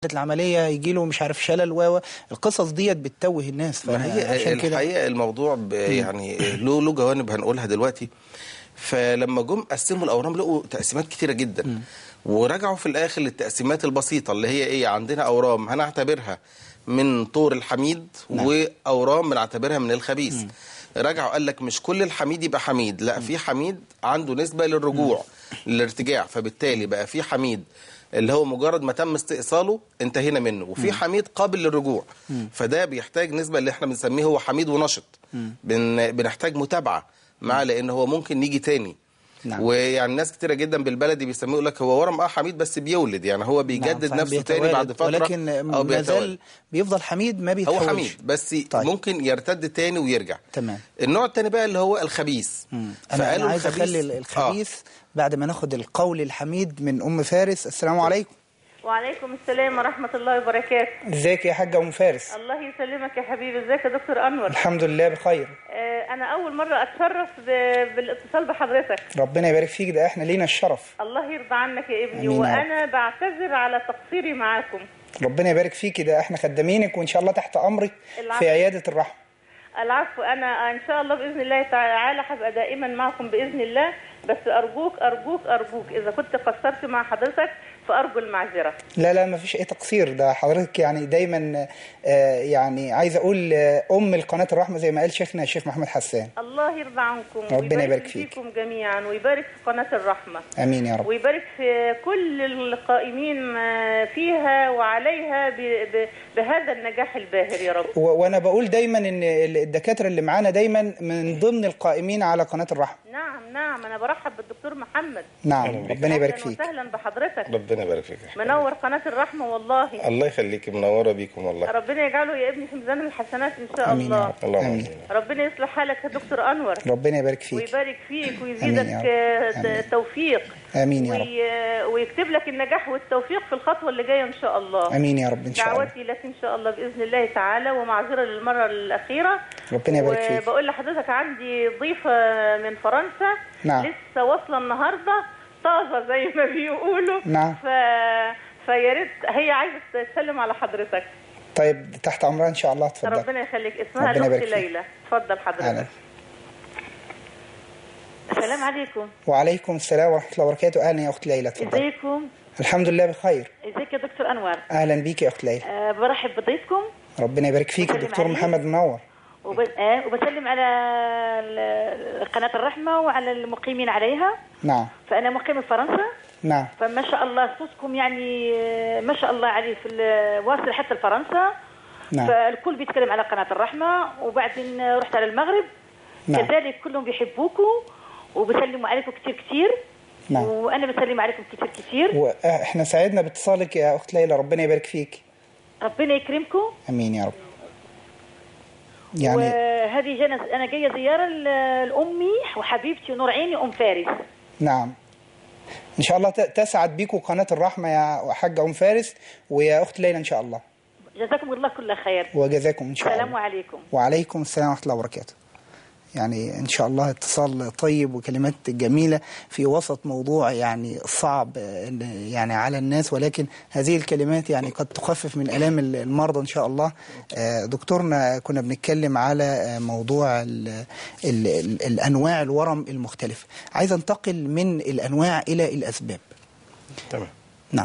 العمليه يجي له مش عارف شلل و القصص ديت بتتوه الناس ما هي فعشان كده الحقيقه الموضوع ب- يعني له له جوانب هنقولها دلوقتي فلما جم قسموا الاورام لقوا تقسيمات كتيره جدا ورجعوا في الاخر للتقسيمات البسيطه اللي هي ايه عندنا اورام هنعتبرها من طور الحميد نعم. واورام بنعتبرها من الخبيث رجعوا قال لك مش كل الحميد يبقى حميد لا في حميد عنده نسبه للرجوع للارتجاع فبالتالي بقى في حميد اللي هو مجرد ما تم استئصاله انتهينا منه وفي حميد قابل للرجوع فده بيحتاج نسبه اللي احنا بنسميه هو حميد ونشط بن بنحتاج متابعه معاه لان هو ممكن يجي تاني نعم. ويعني ناس كتيره جدا بالبلدي بيسموه يقول لك هو ورم اه حميد بس بيولد يعني هو بيجدد نعم، نفسه تاني بيتوالد، بعد فتره ولكن أو ما بيتوالد. زال بيفضل حميد ما هو بيتحولش حميد بس طيب. طيب. ممكن يرتد تاني ويرجع تمام. النوع التاني بقى اللي هو الخبيث مم. انا أنا عايز اخلي آه. الخبيث بعد ما ناخد القول الحميد من ام فارس السلام عليكم وعليكم السلام ورحمة الله وبركاته ازيك يا حاجه ام فارس الله يسلمك يا حبيبي ازيك يا دكتور أنور الحمد لله بخير آه، أنا أول مرة أتشرف ب- بالاتصال بحضرتك ربنا يبارك فيك ده احنا لينا الشرف الله يرضى عنك يا ابني آمين يا رب. وأنا بعتذر على تقصيري معاكم ربنا يبارك فيك ده احنا خدامينك وان شاء الله تحت امرك العفو. في عياده الرحمه العفو أنا إن شاء الله بإذن الله تعالى هبقى دائما معكم بإذن الله بس أرجوك أرجوك أرجوك إذا كنت قصرت مع حضرتك فأرجو المعذرة لا لا ما فيش اي تقصير ده حضرتك يعني دايما آه، يعني عايز اقول آه، ام القناه الرحمه زي ما قال شيخنا الشيخ محمد حسان الله يرضى عنكم ربنا ويبارك يبارك فيك. فيكم جميعا ويبارك في قناة الرحمة امين يا رب ويبارك في كل القائمين آه، فيها وعليها ب- ب- بهذا النجاح الباهر يا رب و- وانا بقول دايما ان الدكاتره اللي معانا دايما من ضمن القائمين على قناه الرحمه نعم نعم انا برحب بالدكتور محمد نعم ربنا يبارك أهلاً فيك وسهلا بحضرتك ربنا يبارك فيك منور قناة الرحمة والله الله يخليك منوره بيكم والله ربنا يجعله يا ابني في ميزان الحسنات ان شاء امين يا الله رب اللهم امين آمين. ربنا يصلح حالك يا دكتور انور ربنا يبارك فيك ويبارك فيك آمين ويزيدك يا رب. آه، آمين. توفيق امين يا رب وي- ويكتب لك النجاح والتوفيق في الخطوة اللي جاية ان شاء الله امين يا رب ان شاء الله دعوتي لك ان شاء الله باذن الله تعالى ومعذره للمره الاخيره ربنا يبارك فيك. وبقول لحضرتك عندي ضيفه من فرنسا نعم. لسه واصله النهارده طازه زي ما بيقولوا نعم. ف... فيا ريت هي عايزه تسلم على حضرتك طيب تحت امرها ان شاء الله اتفضل ربنا يخليك اسمها ربنا الاخت يبارك فيك. ليلى اتفضل أهلا. حضرتك السلام عليكم وعليكم السلام ورحمه الله وبركاته اهلا يا اخت ليلى اتفضل ازيكم الحمد لله بخير ازيك يا دكتور انور اهلا بيك يا اخت ليلى أه برحب بضيفكم ربنا يبارك فيك وسلم الدكتور عليك. محمد منور وب... آه وبسلم على ال- قناة الرحمة وعلى المقيمين عليها نعم فأنا مقيم في فرنسا نعم فما شاء الله صوتكم يعني آه، ما شاء الله عليه في ال- واصل حتى لفرنسا نعم. فالكل بيتكلم على قناة الرحمة وبعدين رحت على المغرب نعم. كذلك كلهم بيحبوكم وبيسلموا عليكم كتير كتير نعم. وأنا بسلم عليكم كتير كتير واحنا سعدنا باتصالك يا اخت ليلى ربنا يبارك فيك ربنا يكرمكم امين يا رب يعني وهذه جانا أنا جاية زيارة ل- لأمي وحبيبتي ونور عيني أم فارس نعم ان شاء الله ت- تسعد بيكم قناه الرحمه يا حاجه ام فارس ويا اخت ليلى ان شاء الله جزاكم الله كل خير وجزاكم ان شاء الله السلام عليكم وعليكم السلام ورحمة الله وبركاته يعني إن شاء الله اتصال طيب وكلمات جميلة في وسط موضوع يعني صعب آه، يعني على الناس ولكن هذه الكلمات يعني قد تخفف من ألام المرضى إن شاء الله آه، دكتورنا كنا بنتكلم على آه، موضوع ال ال ال الأنواع الورم المختلفة عايز أنتقل من الأنواع إلى الأسباب تمام نعم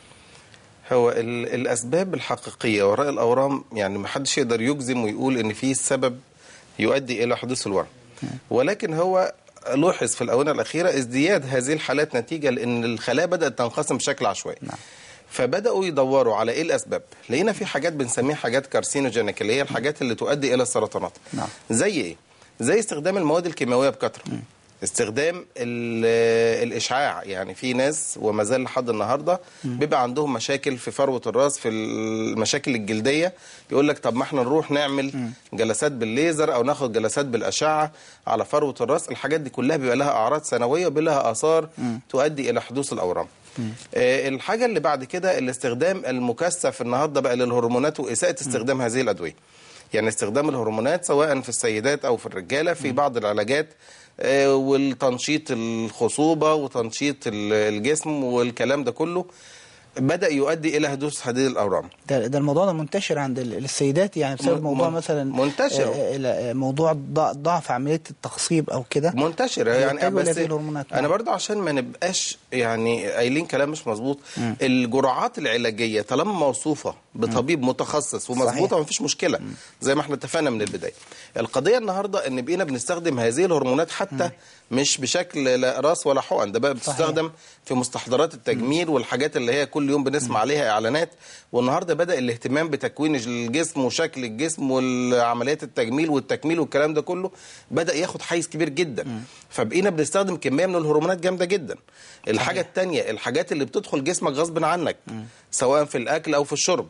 هو ال- الاسباب الحقيقيه وراء الاورام يعني ما حدش يقدر يجزم ويقول ان في سبب يؤدي الى حدوث الورم ولكن هو لوحظ في الاونه الاخيره ازدياد هذه الحالات نتيجه لان الخلايا بدات تنقسم بشكل عشوائي نعم. فبداوا يدوروا على ايه الاسباب لقينا في حاجات بنسميها حاجات كارسينوجينيك اللي هي الحاجات اللي تؤدي الى السرطانات نعم. زي ايه زي استخدام المواد الكيماويه بكثره استخدام ال- الاشعاع يعني في ناس وما زال لحد النهارده بيبقى عندهم مشاكل في فروه الراس في المشاكل الجلديه يقول لك طب ما احنا نروح نعمل جلسات بالليزر او ناخد جلسات بالاشعه على فروه الراس الحاجات دي كلها بيبقى لها اعراض سنويه وبيبقى لها اثار تؤدي الى حدوث الاورام آه، الحاجه اللي بعد كده الاستخدام المكثف النهارده بقى للهرمونات واساءه استخدام هذه الادويه يعني استخدام الهرمونات سواء في السيدات او في الرجاله في بعض العلاجات آه، والتنشيط الخصوبه وتنشيط ال- الجسم والكلام ده كله بدا يؤدي الى حدوث هذه الاورام ده, ده الموضوع ده منتشر عند ال- السيدات يعني بسبب م- موضوع م- مثلا منتشر. آه، آه، موضوع ضع- ضعف عمليه التخصيب او كده منتشره يعني بيتجهوا بس لهذه الهرمونات. انا نعم. برضه عشان ما نبقاش يعني قايلين كلام مش مظبوط الجرعات العلاجيه طالما موصوفه بطبيب متخصص ومظبوطه صحيح. ما فيش مشكله زي ما احنا اتفقنا من البدايه القضيه النهارده ان بقينا بنستخدم هذه الهرمونات حتى مش بشكل لا راس ولا حقن ده بقى بتستخدم في مستحضرات التجميل والحاجات اللي هي كل يوم بنسمع عليها اعلانات والنهارده بدا الاهتمام بتكوين الجسم وشكل الجسم والعمليات التجميل والتكميل والكلام ده كله بدا ياخد حيز كبير جدا فبقينا بنستخدم كميه من الهرمونات جامده جدا الحاجه الثانيه الحاجات اللي بتدخل جسمك غصب عنك سواء في الاكل او في الشرب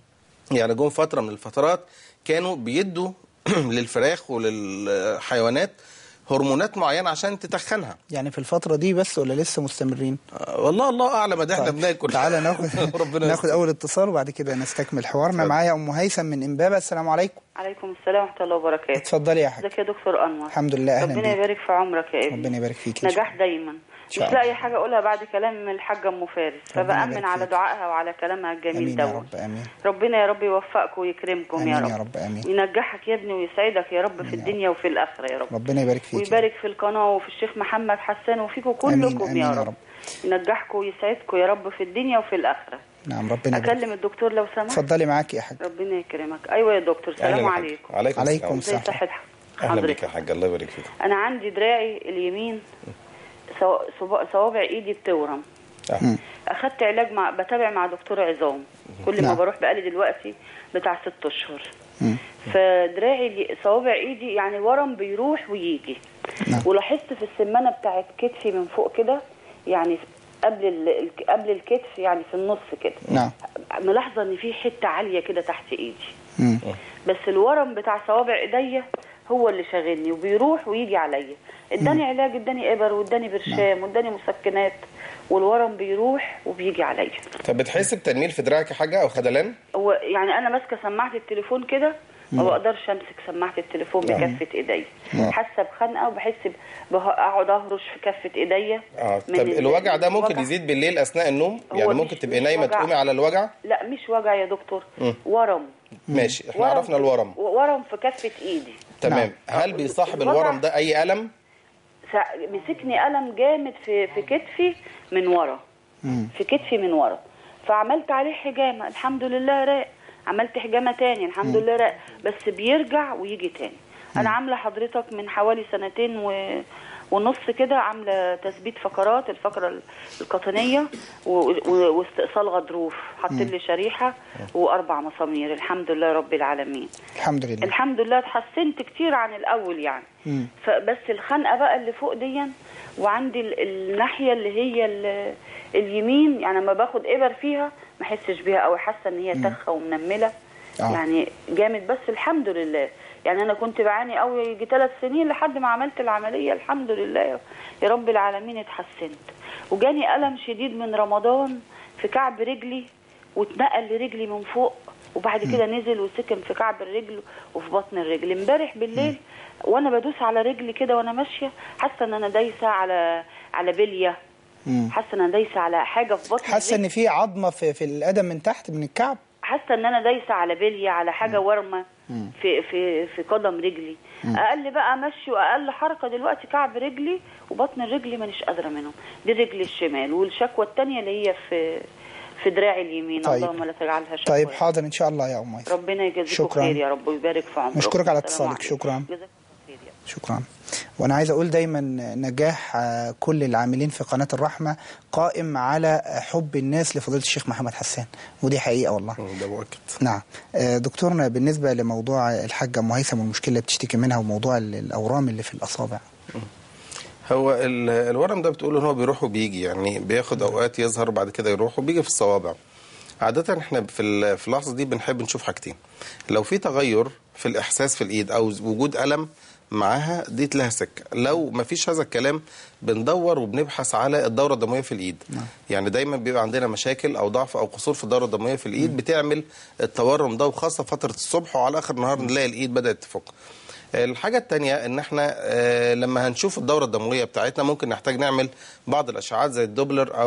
يعني جم فتره من الفترات كانوا بيدوا للفراخ وللحيوانات هرمونات معينه عشان تتخنها يعني في الفتره دي بس ولا لسه مستمرين آه، والله الله اعلم ده احنا طيب، بناكل تعالى ناخد ربنا ناخد يستر. اول اتصال وبعد كده نستكمل حوارنا اتفضل. معايا ام هيثم من امبابه السلام عليكم عليكم السلام ورحمة الله وبركاته اتفضلي يا حاج ازيك يا دكتور أنور الحمد لله اهلا ربنا بيك يبارك في عمرك يا ابني ربنا يبارك فيك إن شاء نجاح دايما شاء مش الله. لاقي حاجة أقولها بعد كلام الحاجة أم فارس ربنا فبأمن يبارك على فيك. دعائها وعلى كلامها الجميل امين يا دوت رب امين ربنا يا رب يوفقكم ويكرمكم آمين يا يا رب رب، آمين. وينجحك يا ابني ويسعدك يا رب في الدنيا وفي الآخرة يا رب ربنا يبارك فيك يا ويبارك في القناة وفي الشيخ محمد حسان وفيكم كلكم آمين يا يا رب رب. ينجحكم ويسعدكم يا رب في الدنيا وفي الآخرة نعم ربنا يبارك أكلم الدكتور لو سمحت اتفضلي معاك يا حاج ربنا يكرمك أيوة يا دكتور أهلا سلام يا حاج. عليكم عليكم عليكم السلام ازي السلام. صحة اهلا بك حضرتك يا حاج الله يبارك فيك انا عندي دراعي اليمين صوا- صبا- صوابع ايدي بتورم آه. اخدت علاج مع بتابع مع دكتور عظام كل ما نعم. بروح بقالي دلوقتي بتاع ست اشهر مم. فدراعي اللي- صوابع ايدي يعني ورم بيروح ويجي نعم. ولاحظت في السمانه بتاعت كتفي من فوق كده يعني قبل ال- ال- قبل الكتف يعني في النص كده نعم ملاحظه ان في حته عاليه كده تحت ايدي مم. بس الورم بتاع صوابع ايديا هو اللي شاغلني وبيروح ويجي عليا اداني علاج اداني ابر واداني برشام واداني مسكنات والورم بيروح وبيجي عليا طب بتحس بتنميل في دراعك يا حاجه او خدلان هو يعني انا ماسكه سماعه التليفون كده ما بقدرش امسك سماعه التليفون بكفه ايديا حاسه بخنقه وبحس ب- بها- اقعد اهرش في كفه ايديا اه من طب ال- الوجع ده ممكن الوجع. يزيد بالليل اثناء النوم هو يعني مش- ممكن تبقي مش نايمه وجع. تقومي على الوجع لا مش وجع يا دكتور ورم ماشي احنا ورم عرفنا في- الورم ورم في كفه ايدي تمام هل بيصاحب الوجع- الورم ده اي الم سا- مسكني ألم جامد في في كتفي من ورا في كتفي من ورا فعملت عليه حجامة الحمد لله راق عملت حجامة تاني الحمد لله راق بس بيرجع ويجي تاني أنا عاملة حضرتك من حوالي سنتين و... ونص كده عاملة تثبيت فقرات الفقرة ال- القطنية و... و... واستئصال غضروف حاطين لي شريحة وأربع مسامير الحمد لله رب العالمين الحمد لله الحمد لله اتحسنت كتير عن الاول يعني مم. فبس الخنقه بقى اللي فوق دي وعندي ال- الناحيه اللي هي ال- اليمين يعني لما باخد ابر فيها ما احسش بيها قوي حاسه ان هي تخه ومنمله آه. يعني جامد بس الحمد لله يعني انا كنت بعاني قوي يجي ثلاث سنين لحد ما عملت العمليه الحمد لله يا رب العالمين اتحسنت وجاني الم شديد من رمضان في كعب رجلي واتنقل لرجلي من فوق وبعد كده نزل وسكن في كعب الرجل وفي بطن الرجل امبارح بالليل وانا بدوس على رجلي كده وانا ماشيه حاسه ان انا دايسه على على بليه مم. حاسه ان انا دايسه على حاجه في بطن حاسه الرجل. ان في عظمه في في القدم من تحت من الكعب حاسه ان انا دايسه على بليه على حاجه ورمه في في في قدم رجلي اقل بقى مشي واقل حركه دلوقتي كعب رجلي وبطن رجلي مانيش قادره منهم دي رجلي الشمال والشكوى الثانيه اللي هي في في دراعي اليمين طيب. اللهم لا تجعلها شكوى طيب حاضر ان شاء الله يا ام هيثم ربنا يجازيكم شكراً. خير يا رب ويبارك في عمرك نشكرك على السلام اتصالك. عليكم. شكراً. جزاكم خير يا شكرا وانا عايز اقول دايما نجاح آه، كل العاملين في قناه الرحمه قائم على حب الناس لفضيله الشيخ محمد حسان ودي حقيقه والله ده مؤكد نعم آه، دكتورنا بالنسبه لموضوع الحاجه ام هيثم والمشكله اللي بتشتكي منها وموضوع ال- الاورام اللي في الاصابع هو ال- الورم ده بتقول ان هو بيروح وبيجي يعني بياخد اوقات يظهر بعد كده يروح وبيجي في الصوابع عادة احنا في ال- في اللحظة دي بنحب نشوف حاجتين لو في تغير في الاحساس في الايد او وجود الم معاها دي لها سكه لو ما فيش هذا الكلام بندور وبنبحث على الدوره الدمويه في الايد يعني دايما بيبقى عندنا مشاكل او ضعف او قصور في الدوره الدمويه في الايد بتعمل التورم ده وخاصه فتره الصبح وعلى اخر النهار نلاقي الايد بدات تفك الحاجة التانية ان احنا آه، لما هنشوف الدورة الدموية بتاعتنا ممكن نحتاج نعمل بعض الاشعاعات زي الدوبلر او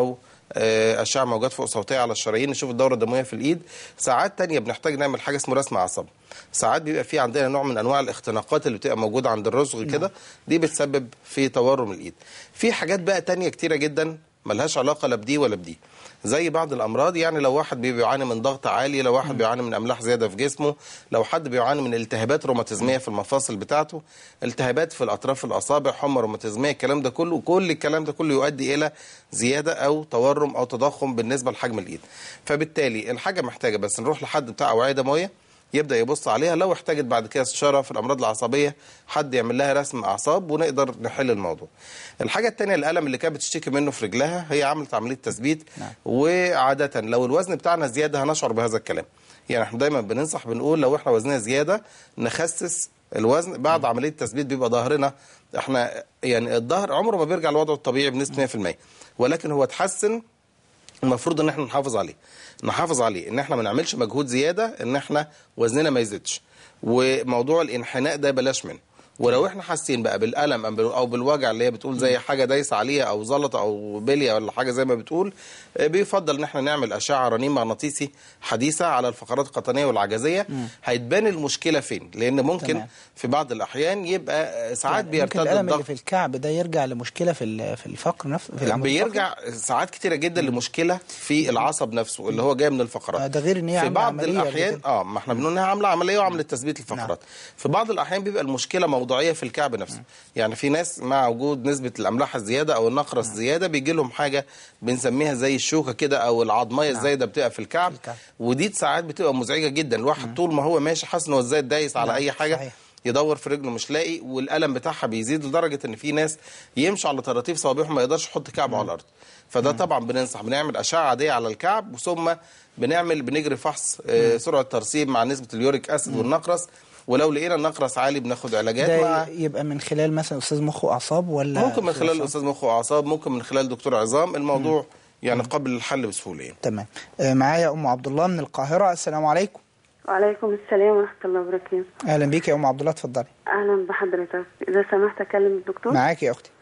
آه، اشعه موجات فوق صوتيه على الشرايين نشوف الدوره الدمويه في الايد ساعات تانية بنحتاج نعمل حاجه اسمه رسم اعصاب ساعات بيبقى في عندنا نوع من انواع الاختناقات اللي بتبقى موجوده عند الرسغ كده دي بتسبب في تورم الايد في حاجات بقى تانية كتيره جدا ملهاش علاقه لا بدي ولا بدي زي بعض الامراض يعني لو واحد بي- بيعاني من ضغط عالي لو واحد بيعاني من املاح زياده في جسمه لو حد بيعاني من التهابات روماتيزميه في المفاصل بتاعته التهابات في الاطراف الاصابع حمى روماتيزميه الكلام ده كله كل الكلام ده كله يؤدي الى زياده او تورم او تضخم بالنسبه لحجم الايد فبالتالي الحاجه محتاجه بس نروح لحد بتاع اوعيه دمويه يبدا يبص عليها لو احتاجت بعد كده استشاره في الامراض العصبيه حد يعمل لها رسم اعصاب ونقدر نحل الموضوع. الحاجه الثانيه الالم اللي كانت بتشتكي منه في رجلها هي عملت عمليه تثبيت نعم. وعاده لو الوزن بتاعنا زياده هنشعر بهذا الكلام. يعني احنا دايما بننصح بنقول لو احنا وزننا زياده نخسس الوزن بعد عمليه تثبيت بيبقى ظهرنا احنا يعني الظهر عمره ما بيرجع لوضعه الطبيعي بنسبه 100% ولكن هو اتحسن المفروض ان احنا نحافظ عليه نحافظ عليه ان احنا ما نعملش مجهود زياده ان احنا وزننا ما يزيدش وموضوع الانحناء ده بلاش منه ولو احنا حاسين بقى بالالم أم بال- او بالوجع اللي هي بتقول زي حاجه دايسه عليها او زلطه او بليه ولا حاجه زي ما بتقول آه، بيفضل ان احنا نعمل اشعه رنين مغناطيسي حديثه على الفقرات القطنيه والعجزيه هيتبان المشكله فين لان ممكن تمام. في بعض الاحيان يبقى آه، ساعات ممكن بيرتد الالم اللي الضغط في الكعب ده يرجع لمشكله في ال- في الفقر نفسه في العمود الفقري؟ بيرجع ساعات كتيره جدا لمشكله في العصب نفسه اللي هو جاي من الفقرات آه، ده غير إن هي في عاملة بعض عملية قبل الاحيان كده. اه ما احنا بنقول انها عامله عمليه وعمليه تثبيت الفقرات في بعض الاحيان بيبقى المشكله موضوعيه في الكعب نفسه يعني في ناس مع وجود نسبه الاملاح الزياده او النقره الزياده بيجي لهم حاجه بنسميها زي الشوكه كده او العظميه الزايده بتبقى في الكعب الكعب. ودي ساعات بتبقى مزعجه جدا الواحد طول ما هو ماشي حاسس ان هو ازاي دايس على نعم، اي حاجه صحيح. يدور في رجله مش لاقي والالم بتاعها بيزيد لدرجه ان في ناس يمشوا على طراطيف صوابعهم ما يقدرش يحط كعبه على الارض فده طبعا بننصح بنعمل اشعه عاديه على الكعب ثم بنعمل بنجري فحص آه، سرعه ترسيب مع نسبه اليوريك اسيد والنقرس ولو لقينا النقرس عالي بناخد علاجات ده مع يبقى من خلال مثلا استاذ مخ واعصاب ولا ممكن من خلال أستاذ استاذ مخ واعصاب ممكن من خلال دكتور عظام الموضوع يعني قبل الحل بسهوله يعني. تمام آه، معايا ام عبد الله من القاهره السلام عليكم وعليكم السلام ورحمة الله وبركاته اهلا بيك يا ام عبد الله اتفضلي أهلا بحضرتك إذا سمحت أكلم الدكتور معاك يا اختي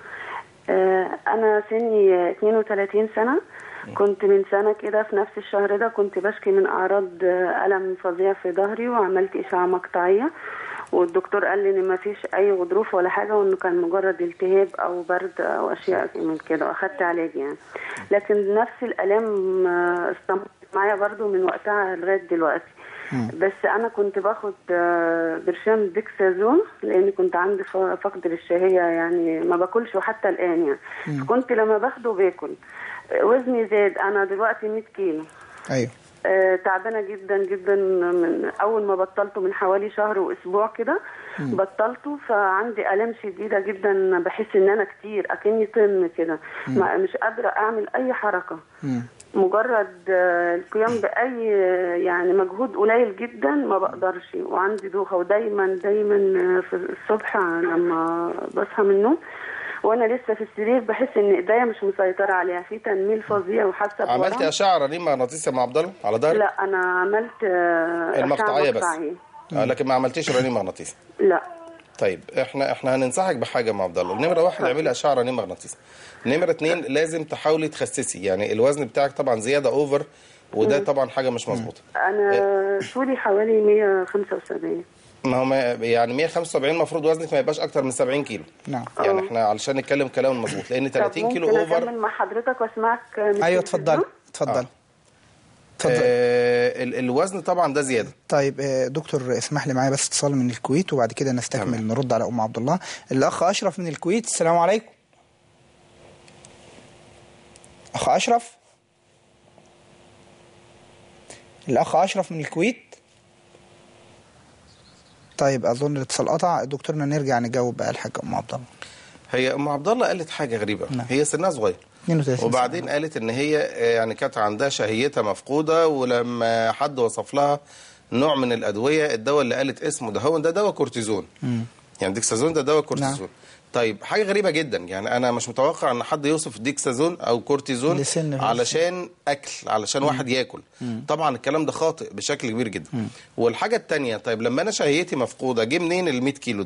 آه أنا سني 32 سنة كنت من سنة كده في نفس الشهر ده كنت بشكي من أعراض آه، ألم فظيع في ظهري وعملت إشعة مقطعية والدكتور قال لي إن مفيش أي غضروف ولا حاجة وإنه كان مجرد التهاب أو برد أو أشياء من كده وأخدت علاج يعني لكن نفس الآلام آه، استمرت معايا برضو من وقتها لغاية دلوقتي بس انا كنت باخد آه، برشام ديكسازون لان كنت عندي ف- فقد للشهيه يعني ما باكلش وحتى الان يعني فكنت لما باخده باكل آه، وزني زاد انا دلوقتي 100 كيلو ايوه آه، تعبانه جدا جدا من اول ما بطلته من حوالي شهر واسبوع كده بطلته فعندي الام شديده جدا بحس ان انا كتير اكني طن كده ما- مش قادره اعمل اي حركه مم. مجرد آه، القيام باي آه، يعني مجهود قليل جدا ما بقدرش وعندي دوخه ودايما دايما آه، في الصبح لما بصحى من النوم وانا لسه في السرير بحس ان ايديا مش مسيطره عليها في تنميل فظيع وحاسه عملت بورم. اشعه رنين مغناطيسي مع عبد الله على ظهرك لا انا عملت آه، أشعة المقطعيه بس مقطعية. آه لكن ما عملتيش رنين مغناطيسي لا طيب احنا احنا هننصحك بحاجه مع عبد الله نمره واحد اعملي اشعه رنين مغناطيسي نمره اتنين لازم تحاولي تخسسي يعني الوزن بتاعك طبعا زياده اوفر وده طبعا حاجه مش مظبوطه انا طولي حوالي 175 ما هو ما يعني 175 المفروض وزنك ما يبقاش اكتر من 70 كيلو نعم يعني احنا علشان نتكلم كلام مظبوط لان 30 كيلو طب اوفر ممكن اكمل مع حضرتك واسمعك آه، من ايوه التلفزيون؟ اتفضلي اتفضلي آه. اتفضل آه ال- الوزن طبعا ده زياده طيب آه، دكتور اسمح لي معايا بس اتصال من الكويت وبعد كده نستكمل تمام. نرد على ام عبد الله الاخ اشرف من الكويت السلام عليكم اخ اشرف الاخ اشرف من الكويت طيب اظن الاتصال قطع دكتورنا نرجع نجاوب بقى الحاجه ام عبد الله هي ام عبد الله قالت حاجه غريبه نعم. هي سنها صغير 32 سنة. وبعدين قالت ان هي آه، يعني كانت عندها شهيتها مفقوده ولما حد وصف لها نوع من الادويه الدواء اللي قالت اسمه ده هو ده دواء كورتيزون يعني ديكسازون ده دواء كورتيزون نعم. طيب حاجه غريبه جدا يعني انا مش متوقع ان حد يوصف ديكسازون او كورتيزون لسن في علشان اكل علشان واحد ياكل طبعا الكلام ده خاطئ بشكل كبير جدا والحاجه الثانيه طيب لما انا شهيتي مفقوده جه منين ال 100 كيلو دول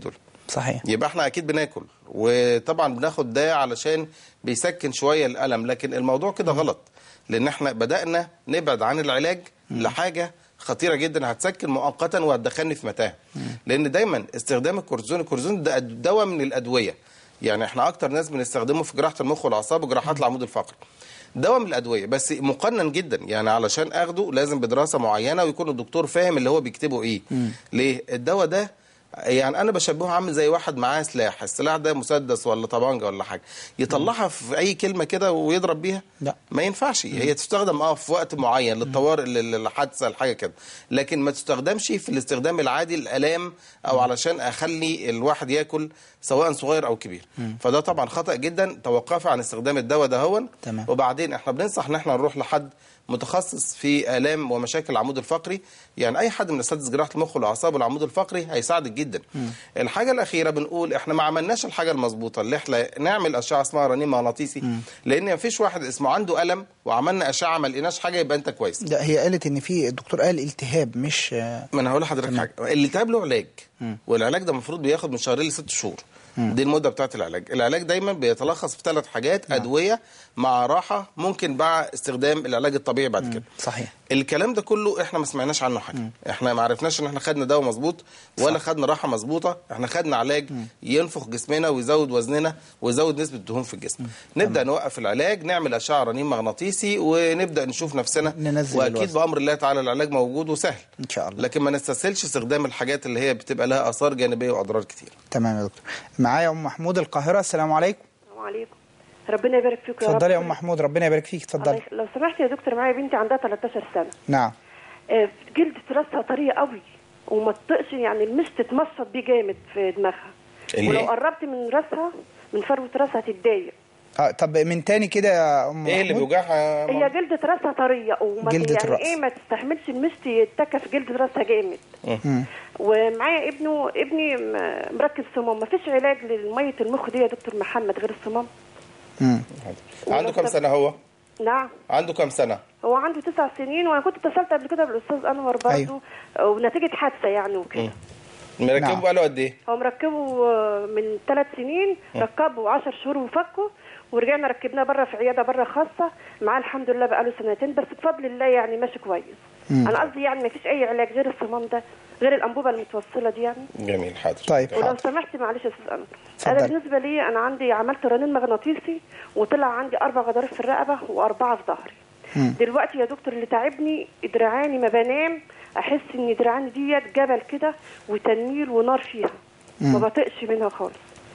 صحيح يبقى احنا اكيد بناكل وطبعا بناخد ده علشان بيسكن شويه الالم لكن الموضوع كده غلط لان احنا بدانا نبعد عن العلاج لحاجه خطيره جدا هتسكن مؤقتا وهتدخلني في متاهه لان دايما استخدام الكورتيزون الكورتيزون ده دواء من الادويه يعني احنا اكتر ناس بنستخدمه في جراحه المخ والاعصاب وجراحات العمود الفقري دواء من الادويه بس مقنن جدا يعني علشان اخده لازم بدراسه معينه ويكون الدكتور فاهم اللي هو بيكتبه ايه ليه الدواء ده يعني انا بشبهه عامل زي واحد معاه سلاح السلاح ده مسدس ولا طبانجه ولا حاجه يطلعها في اي كلمه كده ويضرب بيها لا. ما ينفعش هي تستخدم اه في وقت معين للطوارئ لل- للحادثه لحاجه كده لكن ما تستخدمش في الاستخدام العادي الالام او علشان اخلي الواحد ياكل سواء صغير او كبير فده طبعا خطا جدا توقفي عن استخدام الدواء ده هون تمام. وبعدين احنا بننصح ان احنا نروح لحد متخصص في الام ومشاكل العمود الفقري يعني اي حد من اساتذه جراحه المخ والاعصاب والعمود الفقري هيساعدك جدا الحاجه الاخيره بنقول احنا ما عملناش الحاجه المظبوطه اللي احنا نعمل اشعه اسمها رنين مغناطيسي لان ما فيش واحد اسمه عنده الم وعملنا اشعه ما لقيناش حاجه يبقى انت كويس لا هي قالت ان في الدكتور قال التهاب مش آه، ما انا هقول لحضرتك حاجه الالتهاب له علاج والعلاج ده المفروض بياخد من شهرين لست شهور دي المده بتاعت العلاج العلاج دايما بيتلخص في ثلاث حاجات ادويه مع راحه ممكن مع استخدام العلاج الطبيعي بعد كده صحيح الكلام ده كله احنا ما سمعناش عنه حاجه احنا ما عرفناش ان احنا خدنا دواء مظبوط ولا خدنا راحه مظبوطه احنا خدنا علاج ينفخ جسمنا ويزود وزننا ويزود نسبه الدهون في الجسم نبدا نوقف العلاج نعمل اشعه رنين مغناطيسي ونبدا نشوف نفسنا ننزل واكيد الوزن. بامر الله تعالى العلاج موجود وسهل ان شاء الله لكن ما نستسهلش استخدام الحاجات اللي هي بتبقى لها اثار جانبيه واضرار كتير تمام يا دكتور معايا ام محمود القاهره السلام عليكم السلام عليكم ربنا يبارك فيك يا رب اتفضلي يا ام محمود ربنا يبارك فيك الله اتفضلي يخ- لو سمحت يا دكتور معايا بنتي عندها 13 سنه نعم آه، جلد راسها طريه قوي وما تطقش يعني المشط تتمشط بيه جامد في دماغها اللي ولو إيه؟ قربت من راسها من فروه راسها تتضايق اه طب من تاني كده يا ام ايه اللي محمود؟ بيوجعها يا هي ماما؟ جلدة راسها طرية وما جلدة يعني الرأس. ايه ما تستحملش المشط يتكى في جلدة راسها جامد مم. ومعايا ابنه ابني م- مركز صمام ما فيش علاج لمية المخ دي يا دكتور محمد غير الصمام مم. عنده كام سنه هو نعم عنده كام سنه هو عنده تسع سنين وانا كنت اتصلت قبل كده بالاستاذ انور برضه أيوه. ونتيجه حادثه يعني وكده مركبه نعم. بقاله قد ايه هو مركبه آه، من ثلاث سنين ركبه 10 شهور وفكه ورجعنا ركبناه بره في عياده بره خاصه معاه الحمد لله بقاله سنتين بس بفضل الله يعني ماشي كويس انا قصدي يعني ما فيش اي علاج غير الصمام ده غير الانبوبه المتوصله دي يعني جميل حاضر طيب ولو حاضر سمحت معلش يا استاذ انور اتفضل. انا بالنسبه لي انا عندي عملت رنين مغناطيسي وطلع عندي اربع غضاريف في الرقبه واربعه في ظهري مم. دلوقتي يا دكتور اللي تعبني دراعاني ما بنام احس ان دراعاني ديت جبل كده وتنميل ونار فيها ما بطقش منها خالص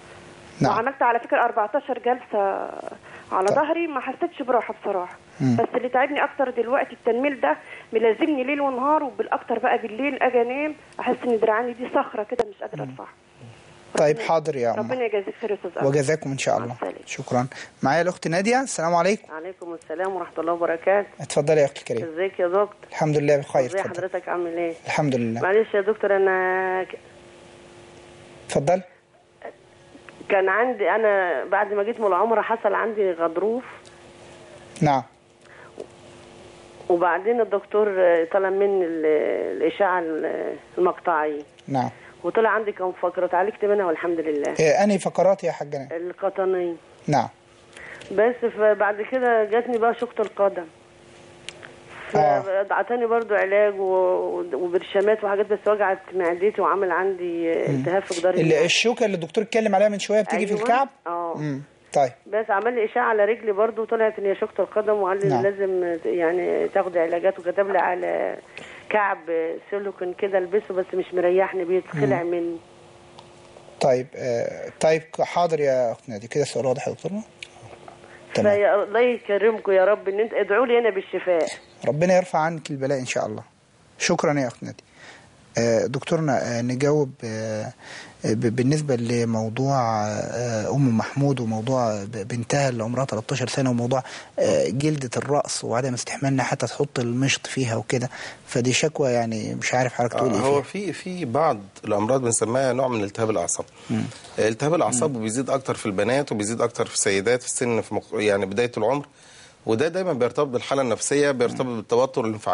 نعم وعملت على فكره 14 جلسه على طيب. ظهري ما حسيتش براحه بصراحه بس اللي تعبني اكتر دلوقتي التنميل ده ملازمني ليل ونهار وبالاكتر بقى بالليل اجي انام احس ان دراعاني دي صخره كده مش قادره ارفعها طيب حاضر يا ام ربنا يجازيك خير يا استاذ أنور. وجزاكم ان شاء مع الله السلامة. شكرا معايا الاخت ناديه السلام عليكم عليكم السلام ورحمة الله وبركاته اتفضلي يا اختي الكريمه ازيك يا دكتور الحمد لله بخير ازي اتفضل حضرتك عامل ايه الحمد لله معلش يا دكتور انا ك- اتفضل كان عندي انا بعد ما جيت من العمرة حصل عندي غضروف نعم وبعدين الدكتور طلب مني ال- الاشعة ال- المقطعية نعم وطلع عندي كم فقرة اتعالجت منها والحمد لله إيه انهي فقرات يا حاجه نادية؟ القطنية نعم بس فبعد كده جاتني بقى شقة القدم آه. فاعطاني برضو علاج و- وبرشامات وحاجات بس وجعت معدتي وعمل عندي التهاب في جدار اللي المعدة. الشوكه اللي الدكتور اتكلم عليها من شويه بتيجي في أيوة. الكعب اه امم طيب بس عمل لي اشعه على رجلي برضو وطلعت ان هي شوكه القدم وقال لي نعم. لازم يعني تاخدي علاجات وكتب لي على كعب سيليكون كده البسه بس مش مريحني بيتخلع مني طيب آه طيب حاضر يا اخت ناديه كده السؤال واضح يا دكتورنا تمام فيا الله يكرمكم يا رب ان انت ادعوا لي انا بالشفاء ربنا يرفع عنك البلاء ان شاء الله شكرا يا اخت ناديه آه، دكتورنا آه، نجاوب آه، ب- بالنسبة لموضوع آه، أم محمود وموضوع ب- بنتها اللي عمرها 13 سنة وموضوع آه، جلدة الرأس وعدم استحمالنا حتى تحط المشط فيها وكده فدي شكوى يعني مش عارف حضرتك تقول آه، ايه هو فيها في في بعض الامراض بنسميها نوع من التهاب الاعصاب آه، التهاب الاعصاب بيزيد اكتر في البنات وبيزيد اكتر في السيدات في السن في مق... يعني بدايه العمر وده دايما بيرتبط بالحاله النفسيه بيرتبط بالتوتر والانفعالات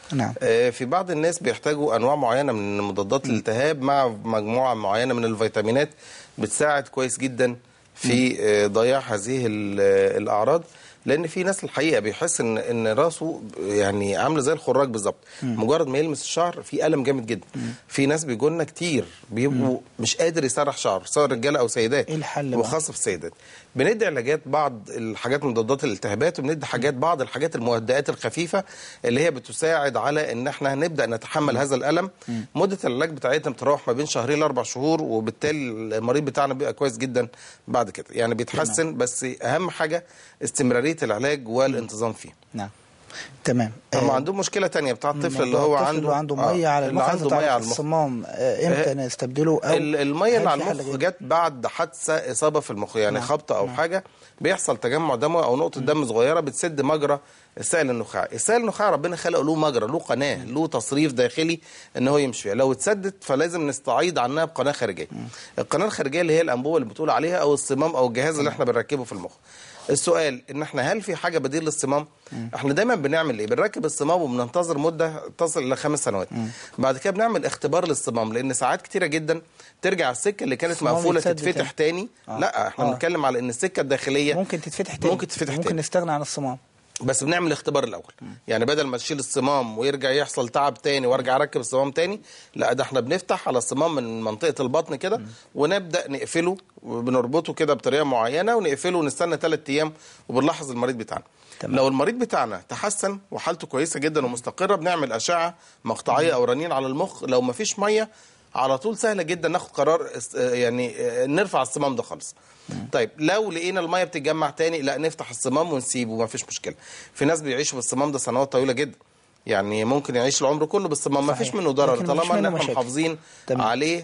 نعم. آه، في بعض الناس بيحتاجوا انواع معينه من مضادات الالتهاب مع مجموعه معينه من الفيتامينات بتساعد كويس جدا في آه، ضياع هذه ال- الاعراض لان في ناس الحقيقه بيحس ان ان راسه يعني عامله زي الخراج بالظبط مجرد ما يلمس الشعر في الم جامد جدا في ناس بيجولنا كتير بيبقوا مش قادر يسرح شعر سواء رجاله او سيدات إيه الحل بقى؟ وخاصه في السيدات بندي علاجات بعض الحاجات مضادات الالتهابات وبندي حاجات بعض الحاجات المهدئات الخفيفه اللي هي بتساعد على ان احنا نبدا نتحمل هذا الالم مده العلاج بتاعتنا بتتراوح ما بين شهرين لاربع شهور وبالتالي المريض بتاعنا بيبقى كويس جدا بعد كده يعني بيتحسن بس اهم حاجه استمراريه العلاج والانتظام فيه نعم تمام هم آه، عندهم مشكله تانية بتاع الطفل اللي موضوع هو الطفل عنده اللي عنده آه، ميه على اللي المخ عنده عنده ميه على المخ الصمام آه، امتى آه، نستبدله او ال- الميه اللي هل على في حل المخ غير؟ جت بعد حادثه اصابه في المخ يعني نعم. خبطه او حاجه بيحصل تجمع دموي او نقطه دم صغيره بتسد مجرى السائل النخاعي السائل النخاعي ربنا خلقه له مجرى له قناه له تصريف داخلي ان هو يمشي فيها لو اتسدت فلازم نستعيض عنها بقناه خارجيه القناه الخارجيه اللي هي الانبوبه اللي بتقول عليها او الصمام او الجهاز اللي احنا بنركبه في المخ السؤال ان احنا هل في حاجه بديل للصمام احنا دايما بنعمل ايه بنركب الصمام وبننتظر مده تصل الى خمس سنوات بعد كده بنعمل اختبار للصمام لان ساعات كتيره جدا ترجع السكه اللي كانت الصمام مقفوله يتسد تتفتح تاني آه. لا احنا آه. بنتكلم على ان السكه الداخليه ممكن تتفتح تاني ممكن تتفتح ممكن تاني. نستغنى عن الصمام بس بنعمل اختبار الاول يعني بدل ما تشيل الصمام ويرجع يحصل تعب تاني وارجع اركب الصمام تاني لا ده احنا بنفتح على الصمام من منطقه البطن كده ونبدا نقفله وبنربطه كده بطريقه معينه ونقفله ونستنى ثلاث ايام وبنلاحظ المريض بتاعنا تمام. لو المريض بتاعنا تحسن وحالته كويسه جدا ومستقره بنعمل اشعه مقطعيه او رنين على المخ لو ما فيش ميه على طول سهله جدا ناخد قرار است- يعني آه، نرفع الصمام ده خالص طيب لو لقينا الميه بتتجمع تاني لا نفتح الصمام ونسيبه ما فيش مشكله في ناس بيعيشوا بالصمام ده سنوات طويله جدا يعني ممكن يعيش العمر كله بالصمام ما صحيح. فيش منه ضرر لكن مفيش طالما ان منه احنا مشاكل. محافظين تمام. عليه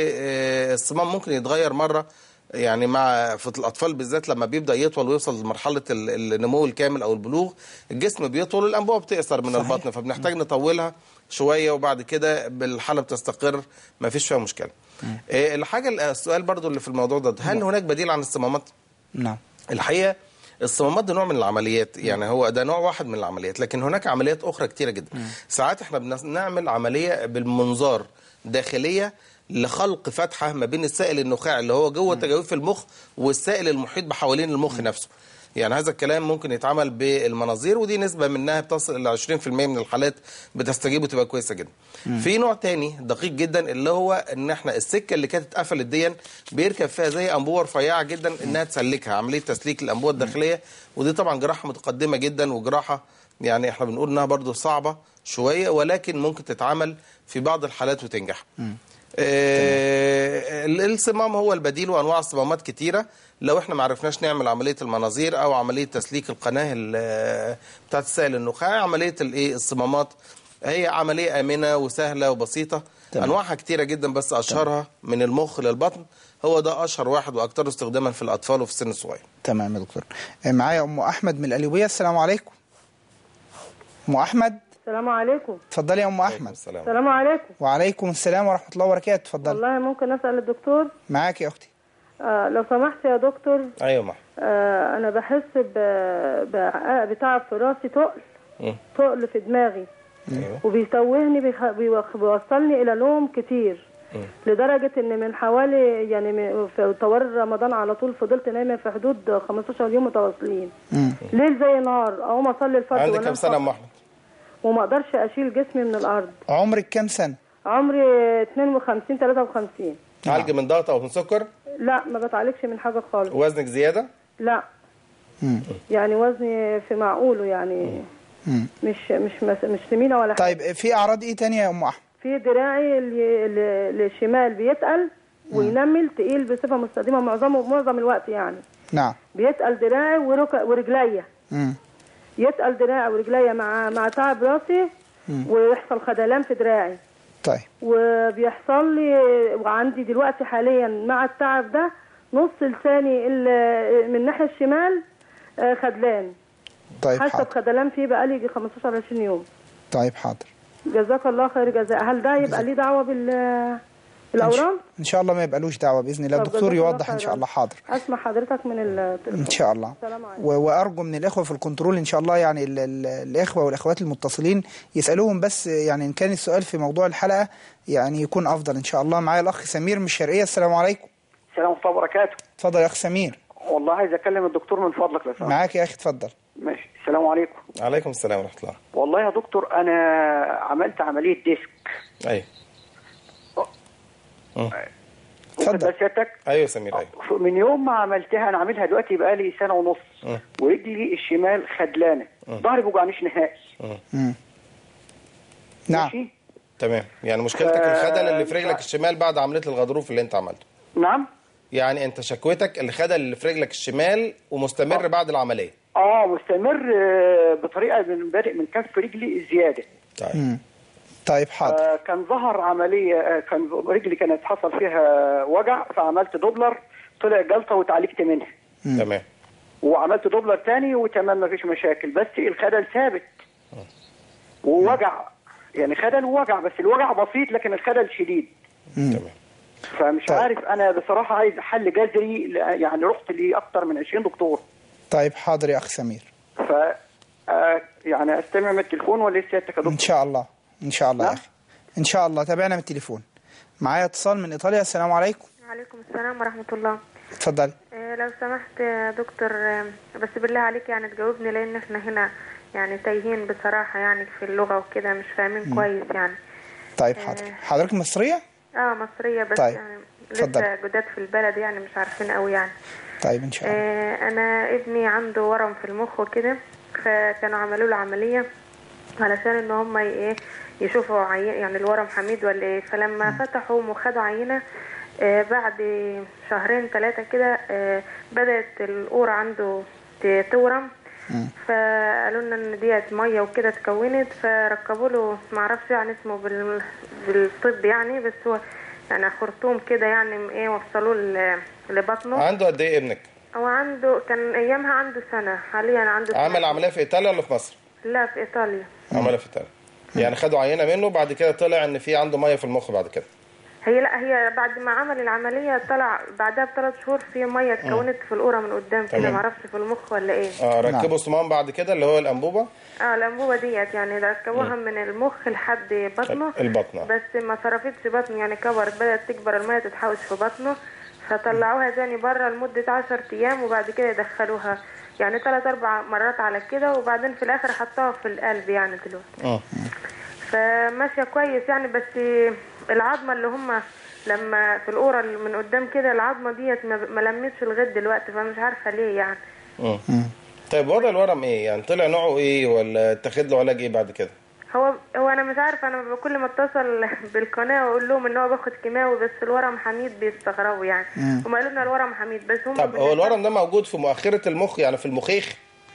والصمام ممكن يتغير مره يعني مع في الاطفال بالذات لما بيبدا يطول ويوصل لمرحله ال- النمو الكامل او البلوغ الجسم بيطول والانبوبه بتقصر من صحيح. البطن فبنحتاج نطولها شويه وبعد كده بالحاله بتستقر ما فيش فيها مشكله آه، الحاجه السؤال برضو اللي في الموضوع ده هل هناك بديل عن الصمامات نعم الحقيقه الصمامات ده نوع من العمليات يعني هو ده نوع واحد من العمليات لكن هناك عمليات اخرى كتيره جدا ساعات احنا بنعمل عمليه بالمنظار داخليه لخلق فتحه ما بين السائل النخاعي اللي هو جوه تجاويف المخ والسائل المحيط بحوالين المخ نفسه يعني هذا الكلام ممكن يتعمل بالمناظير ودي نسبه منها بتصل الى 20% من الحالات بتستجيب وتبقى كويسه جدا. في نوع تاني دقيق جدا اللي هو ان احنا السكه اللي كانت اتقفلت دي بيركب فيها زي انبوبه رفيعه جدا انها تسلكها عمليه تسليك الانبوبه الداخليه ودي طبعا جراحه متقدمه جدا وجراحه يعني احنا بنقول انها برضو صعبه شويه ولكن ممكن تتعمل في بعض الحالات وتنجح. آه، الصمام هو البديل وانواع الصمامات كتيره لو احنا ما عرفناش نعمل عمليه المناظير او عمليه تسليك القناه ال- بتاعت السائل النخاعي عمليه الايه الصمامات هي عمليه امنه وسهله وبسيطه تمام. انواعها كتيره جدا بس اشهرها من المخ للبطن هو ده اشهر واحد واكثره استخداما في الاطفال وفي السن الصغير تمام يا دكتور آه، معايا ام احمد من القليوبيه السلام عليكم ام احمد السلام عليكم اتفضلي يا ام احمد السلام السلام عليكم وعليكم السلام ورحمه الله وبركاته اتفضلي والله ممكن اسال الدكتور معاك يا اختي آه لو سمحت يا دكتور ايوه محمد آه انا بحس ب... ب... بتعب في راسي تقل مم. تقل في دماغي ايوه وبيتوهني بيخ... بيوخ- بيوصلني الى نوم كتير لدرجة ان من حوالي يعني من- في طوال رمضان على طول فضلت نايمة في حدود 15 يوم متواصلين مم. ليل زي نهار اقوم اصلي الفجر عندك وأنام كام سنه يا ام فقط. احمد وما اقدرش اشيل جسمي من الارض عمرك كام سنه عمري 52 53 عالج من ضغط او من سكر لا ما بتعالجش من حاجة خالص وزنك زياده لا مم. يعني وزني في معقوله يعني مم. مش مش مش, مش سمينه ولا حاجه طيب في اعراض ايه تانية يا ام احمد في دراعي اللي- اللي- الشمال بيتقل وينمل تقيل بصفه مستديمه معظمه معظم الوقت يعني نعم بيتقل دراعي ورك... ورجليا مم. يتقل دراعي ورجليا مع مع تعب راسي ويحصل خدلان في دراعي طيب وبيحصل لي وعندي دلوقتي حاليا مع التعب ده نص لساني ال- من الناحيه الشمال آه، خدلان طيب حاسه حاضر بخدلان فيه بقالي يجي 15 20 يوم طيب حاضر جزاك الله خير جزاء هل ده يبقى ليه دعوه بال الاورام ان شاء الله ما يبقالوش دعوه باذن الله طب الدكتور جزاك الله يوضح ان خيرا. شاء الله حاضر اسمع حضرتك من التليفون ان شاء الله السلام عليكم و- وارجو من الاخوه في الكنترول ان شاء الله يعني ال ال الاخوه والاخوات المتصلين يسالوهم بس يعني ان كان السؤال في موضوع الحلقه يعني يكون افضل ان شاء الله معايا الاخ سمير من الشرقيه السلام عليكم السلام ورحمة الله وبركاته اتفضل يا اخ سمير والله عايز اكلم الدكتور من فضلك لو سمحت معاك يا اخي اتفضل ماشي السلام عليكم عليكم السلام ورحمه الله والله يا دكتور انا عملت عملية ديسك ايوه اتفضل بس سيادتك ايوه سمير ايوه من يوم ما عملتها انا عاملها دلوقتي بقالي سنة ونص مم. ورجلي الشمال خدلانة ظهري بوجعنيش نهائي مم. نعم ماشي تمام يعني مشكلتك ف- الخدل اللي في رجلك الشمال بعد عمليه الغضروف اللي انت عملته نعم يعني انت شكوتك الخدل اللي في رجلك الشمال ومستمر بعد العمليه اه مستمر آه، بطريقة من بادئ من كف رجلي زيادة طيب مم. طيب حاضر آه، كان ظهر عملية آه، كان رجلي كانت حصل فيها وجع فعملت دوبلر طلع جلطة وتعالجت منها تمام وعملت دوبلر تاني وتمام مفيش مشاكل بس الخدل ثابت ووجع يعني خدل ووجع بس الوجع بسيط لكن الخدل شديد تمام فمش طيب. عارف انا بصراحه عايز حل جذري ل- يعني رحت لاكتر من 20 دكتور طيب حاضر يا اخ سمير ف آه، يعني استمع من التليفون ولا سيادتك يا دكتور ان شاء الله ان شاء الله يا نعم. اخي ان شاء الله تابعنا من التليفون معايا اتصال من ايطاليا السلام عليكم وعليكم السلام ورحمة الله اتفضل آه، لو سمحت يا دكتور آه، بس بالله عليك يعني تجاوبني لأن احنا هنا يعني تايهين بصراحة يعني في اللغة وكده مش فاهمين كويس يعني طيب حاضر حضرتك مصريه اه مصرية بس طيب. يعني اتفضل. لسه جداد في البلد يعني مش عارفين قوي يعني طيب ان شاء الله آه، انا ابني عنده ورم في المخ وكده فكانوا عملوا له عمليه علشان ان هم ي- ايه يشوفوا عين يعني الورم حميد ولا ايه فلما فتحوا وخدوا عينه آه، بعد شهرين ثلاثه كده آه، بدات القوره عنده ت- تورم فقالوا لنا ان ديت ميه وكده اتكونت فركبوا له معرفش يعني اسمه بال- بالطب يعني بس هو يعني خرطوم كده يعني ايه وصلوه ل- لبطنه عنده قد ايه ابنك هو عنده كان ايامها عنده سنه حاليا عنده عمل سنة. عمليه في ايطاليا ولا في مصر لا في ايطاليا عملها في ايطاليا يعني خدوا عينه منه بعد كده طلع ان في عنده ميه في المخ بعد كده هي لا هي بعد ما عمل العمليه طلع بعدها بثلاث شهور في ميه اتكونت في القوره من قدام كده تمام. معرفش في المخ ولا ايه اه نعم. ركبوا صمام بعد كده اللي هو الانبوبه اه الانبوبه ديت يعني ركبوها من المخ لحد بطنه البطن، آه. بس ما صرفتش بطنه يعني كبرت بدات تكبر الميه تتحوش في بطنه فطلعوها تاني بره لمده 10 ايام وبعد كده يدخلوها يعني ثلاث اربع مرات على كده وبعدين في الاخر حطوها في القلب يعني دلوقتي اه فماشيه كويس يعني بس العظمه اللي هم لما في القوره اللي من قدام كده العظمه ديت ما ما لمتش لغايه دلوقتي فمش عارفه ليه يعني مم. طيب وضع الورم ايه يعني طلع نوعه ايه ولا اتخذ له علاج ايه بعد كده هو هو انا مش عارفه انا كل ما اتصل بالقناه واقول لهم ان هو باخد كيماوي بس الورم حميد بيستغربوا يعني هم قالوا لنا الورم حميد بس هم طب هو الورم ده موجود في مؤخره المخ يعني في المخيخ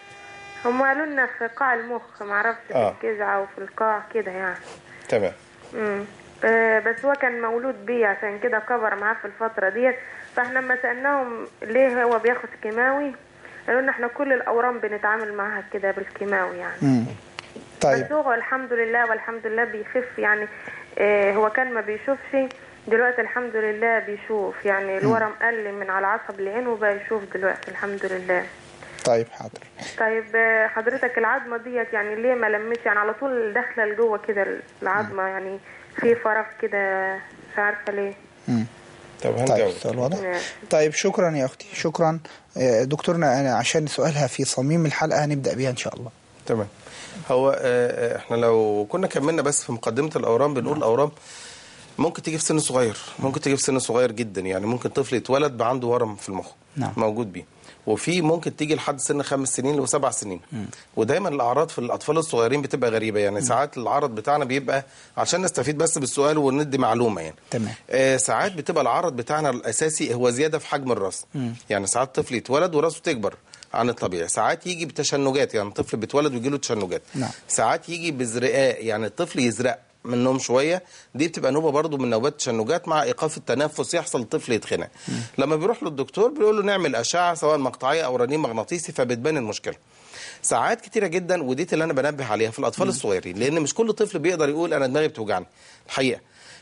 هم قالوا لنا في قاع المخ ما اعرفش في آه. الجذع وفي القاع كده يعني تمام امم آه، بس هو كان مولود بيه عشان كده كبر معاه في الفترة ديت فاحنا لما سألناهم ليه هو بياخد كيماوي قالوا لنا احنا كل الأورام بنتعامل معاها كده بالكيماوي يعني مم. طيب بس هو الحمد لله والحمد لله بيخف يعني آه هو كان ما بيشوفش دلوقتي الحمد لله بيشوف يعني الورم قل من على عصب العين وبقى يشوف دلوقتي الحمد لله طيب حاضر طيب آه، حضرتك العظمة ديت يعني ليه ما لمتش يعني على طول داخلة لجوه كده العظمة يعني في فراغ كده مش عارفة ليه مم. طب طيب هنجاوب السؤال واضح ماشي. طيب شكرا يا اختي شكرا آه، دكتورنا انا عشان سؤالها في صميم الحلقه هنبدا بيها ان شاء الله تمام هو آه، آه، احنا لو كنا كملنا بس في مقدمه الاورام بنقول الاورام ممكن تيجي في سن صغير ممكن تيجي في سن صغير جدا يعني ممكن طفل يتولد بقى عنده ورم في المخ نعم. موجود بيه وفي ممكن تيجي لحد سن خمس سنين وسبع سنين ودايما الاعراض في الاطفال الصغيرين بتبقى غريبه يعني ساعات العرض بتاعنا بيبقى عشان نستفيد بس بالسؤال وندي معلومه يعني تمام. آه ساعات بتبقى العرض بتاعنا الاساسي هو زياده في حجم الراس يعني ساعات طفل يتولد وراسه تكبر عن الطبيعي ساعات يجي بتشنجات يعني طفل بيتولد ويجي له تشنجات نعم. ساعات يجي بزرقاء يعني الطفل يزرق من النوم شويه دي بتبقى نوبه برضو من نوبات التشنجات مع ايقاف التنفس يحصل الطفل يتخنق لما بيروح للدكتور بيقول له نعمل اشعه سواء مقطعيه او رنين مغناطيسي فبتبان المشكله ساعات كتيره جدا ودي اللي انا بنبه عليها في الاطفال الصغيرين لان مش كل طفل بيقدر يقول انا دماغي بتوجعني الحقيقه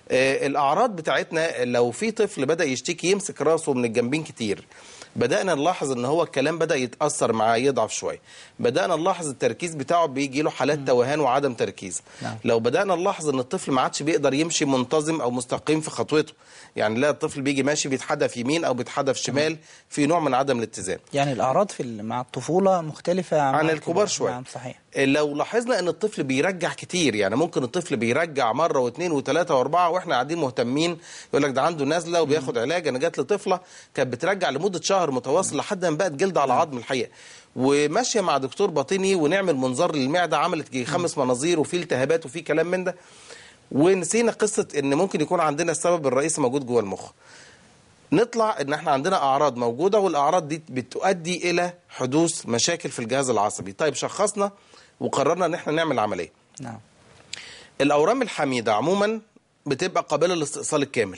آه، الاعراض بتاعتنا لو في طفل بدا يشتكي يمسك راسه من الجنبين كتير بدانا نلاحظ ان هو الكلام بدا يتاثر معاه يضعف شويه بدانا نلاحظ التركيز بتاعه بيجي له حالات توهان وعدم تركيز نعم. لو بدانا نلاحظ ان الطفل ما عادش بيقدر يمشي منتظم او مستقيم في خطوته يعني لا الطفل بيجي ماشي بيتحدف يمين او بيتحدف شمال في نوع من عدم الاتزان يعني الأعراض في ال- مع الطفولة مختلفة عن, عن مع الكبار شوية. نعم صحيح لو لاحظنا ان الطفل بيرجع كتير يعني ممكن الطفل بيرجع مره واثنين وثلاثه واربعه واحنا قاعدين مهتمين يقول لك ده عنده نزله وبياخد علاج انا جات لي طفله كانت بترجع لمده شهر متواصل لحد ما بقت جلد على عظم الحقيقه وماشيه مع دكتور باطني ونعمل منظار للمعده عملت يجي خمس مناظير وفي التهابات وفي كلام من ده ونسينا قصه ان ممكن يكون عندنا السبب الرئيسي موجود جوه المخ نطلع ان احنا عندنا اعراض موجوده والاعراض دي بتؤدي الى حدوث مشاكل في الجهاز العصبي طيب شخصنا وقررنا ان احنا نعمل عمليه نعم الاورام الحميده عموما بتبقى قابله للاستئصال الكامل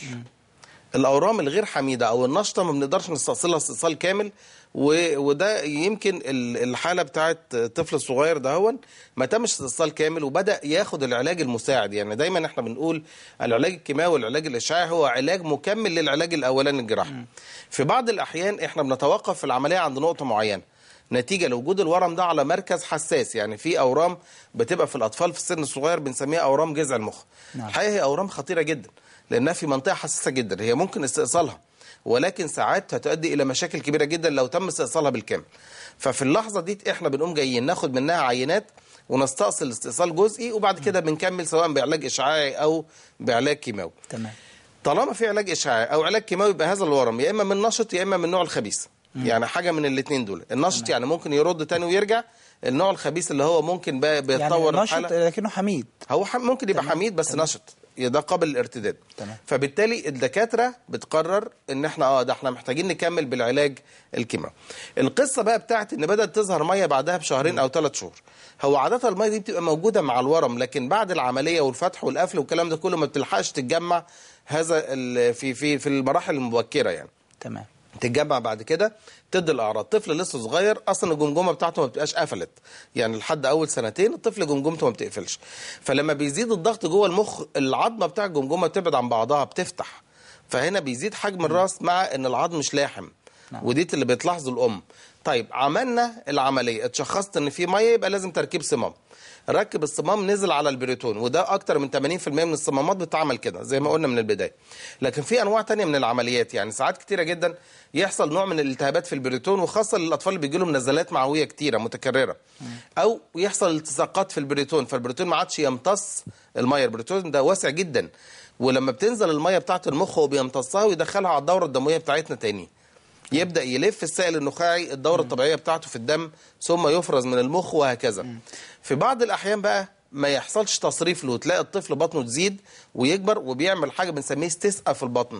الاورام الغير حميده او النشطه ما بنقدرش نستأصلها استئصال كامل و... وده يمكن ال- الحاله بتاعت الطفل الصغير ده هو ما تمش استئصال كامل وبدا ياخد العلاج المساعد يعني دايما احنا بنقول العلاج الكيماوي والعلاج الاشعاعي هو علاج مكمل للعلاج الاولاني الجراحي في بعض الاحيان احنا بنتوقف في العمليه عند نقطه معينه نتيجة لوجود الورم ده على مركز حساس يعني في أورام بتبقى في الأطفال في السن الصغير بنسميها أورام جذع المخ نعم. الحقيقة هي أورام خطيرة جدا لأنها في منطقة حساسة جدا هي ممكن استئصالها ولكن ساعات هتؤدي إلى مشاكل كبيرة جدا لو تم استئصالها بالكامل ففي اللحظة دي احنا بنقوم جايين ناخد منها عينات ونستأصل استئصال جزئي وبعد كده بنكمل سواء بعلاج إشعاعي أو بعلاج كيماوي تمام طالما في علاج اشعاعي او علاج كيماوي يبقى هذا الورم يا اما من نشط يا اما من النوع الخبيث يعني حاجه من الاثنين دول النشط يعني ممكن يرد تاني ويرجع النوع الخبيث اللي هو ممكن بقى يعني بيتطور نشط الحاله لكنه حميد هو حم ممكن يبقى تمام. حميد بس تمام. نشط ده قابل للارتداد تمام. فبالتالي الدكاتره بتقرر ان احنا اه ده احنا محتاجين نكمل بالعلاج الكيماوي القصه بقى بتاعت ان بدات تظهر ميه بعدها بشهرين او ثلاث شهور هو عاده الميه دي بتبقى موجوده مع الورم لكن بعد العمليه والفتح والقفل والكلام ده كله ما بتلحقش تتجمع هذا ال- في في في المراحل المبكره يعني تمام تتجمع بعد كده تدي الاعراض طفل لسه صغير اصلا الجمجمه بتاعته ما بتبقاش قفلت يعني لحد اول سنتين الطفل جمجمته ما بتقفلش فلما بيزيد الضغط جوه المخ العظمه بتاع الجمجمه بتبعد عن بعضها بتفتح فهنا بيزيد حجم الراس مع ان العظم مش لاحم وديت اللي بتلاحظه الام طيب عملنا العمليه اتشخصت ان في ميه يبقى لازم تركيب صمام ركب الصمام نزل على البريتون وده اكتر من 80% من الصمامات بتعمل كده زي ما قلنا من البدايه لكن في انواع تانية من العمليات يعني ساعات كتيره جدا يحصل نوع من الالتهابات في البريتون وخاصه للاطفال اللي بيجي لهم نزلات معويه كتيره متكرره او يحصل التصاقات في البريتون فالبريتون ما عادش يمتص الميه البريتون ده واسع جدا ولما بتنزل الميه بتاعت المخ وبيمتصها ويدخلها على الدوره الدمويه بتاعتنا تاني يبدا يلف السائل النخاعي الدوره الطبيعيه بتاعته في الدم ثم يفرز من المخ وهكذا في بعض الاحيان بقى ما يحصلش تصريف له تلاقي الطفل بطنه تزيد ويكبر وبيعمل حاجه بنسميه استسقاء في البطن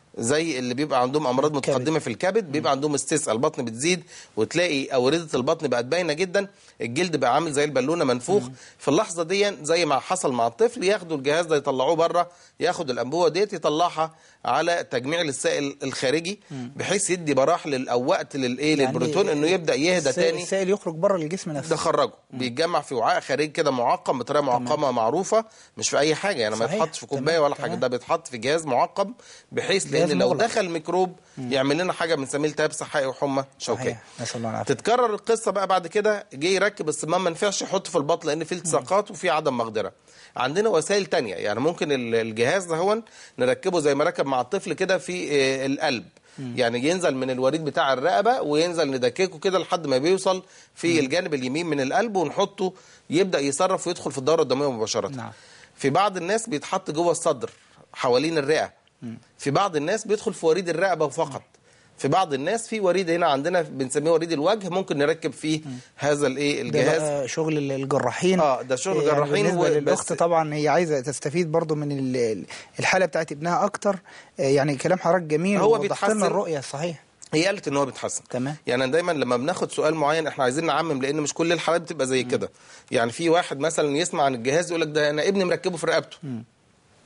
زي اللي بيبقى عندهم امراض متقدمه في الكبد بيبقى عندهم استسقاء البطن بتزيد وتلاقي اورده البطن بقت باينه جدا الجلد بقى عامل زي البالونه منفوخ في اللحظه دي زي ما حصل مع الطفل ياخدوا الجهاز ده يطلعوه بره ياخد الانبوبه ديت يطلعها على تجميع للسائل الخارجي بحيث يدي براح لل- او وقت للايه يعني للبروتون انه يبدا يهدى السائل- تاني السائل يخرج بره الجسم نفسه ده خرجه بيتجمع في وعاء خارجي كده معقم بطريقه معقمه معروفه مش في اي حاجه يعني ما صحيح. يتحطش في كوبايه تمام. ولا حاجه تمام. ده بيتحط في جهاز معقم بحيث جهاز لان لو مغلق. دخل ميكروب يعمل لنا حاجه بنسميه التهاب صحي وحمى شوكيه صحيح نسال الله العافيه تتكرر القصه بقى بعد كده جه يركب الصمام ما نفعش يحطه في البطن لان فيه التصاقات وفي عدم مقدره عندنا وسائل تانية يعني ممكن ال- الجهاز ده هون نركبه زي ما ركب مع الطفل كده في آه، القلب يعني ينزل من الوريد بتاع الرقبه وينزل ندككه كده لحد ما بيوصل في الجانب اليمين من القلب ونحطه يبدا يصرف ويدخل في الدوره الدمويه مباشره نعم. في بعض الناس بيتحط جوه الصدر حوالين الرئه في بعض الناس بيدخل في وريد الرقبه فقط في بعض الناس في وريد هنا عندنا بنسميه وريد الوجه ممكن نركب فيه هذا الايه ده الجهاز بقى شغل الجراحين اه ده شغل يعني جراحين بالنسبه وبس- للاخت طبعا هي عايزه تستفيد برضو من ال- ال- الحاله بتاعت ابنها اكتر آه، يعني كلام حضرتك جميل هو ووضحت بيتحسن. لنا الرؤيه صحيح هي قالت ان هو بيتحسن تمام. يعني دايما لما بناخد سؤال معين احنا عايزين نعمم لان مش كل الحالات بتبقى زي كده يعني في واحد مثلا يسمع عن الجهاز يقول لك ده انا ابني مركبه في رقبته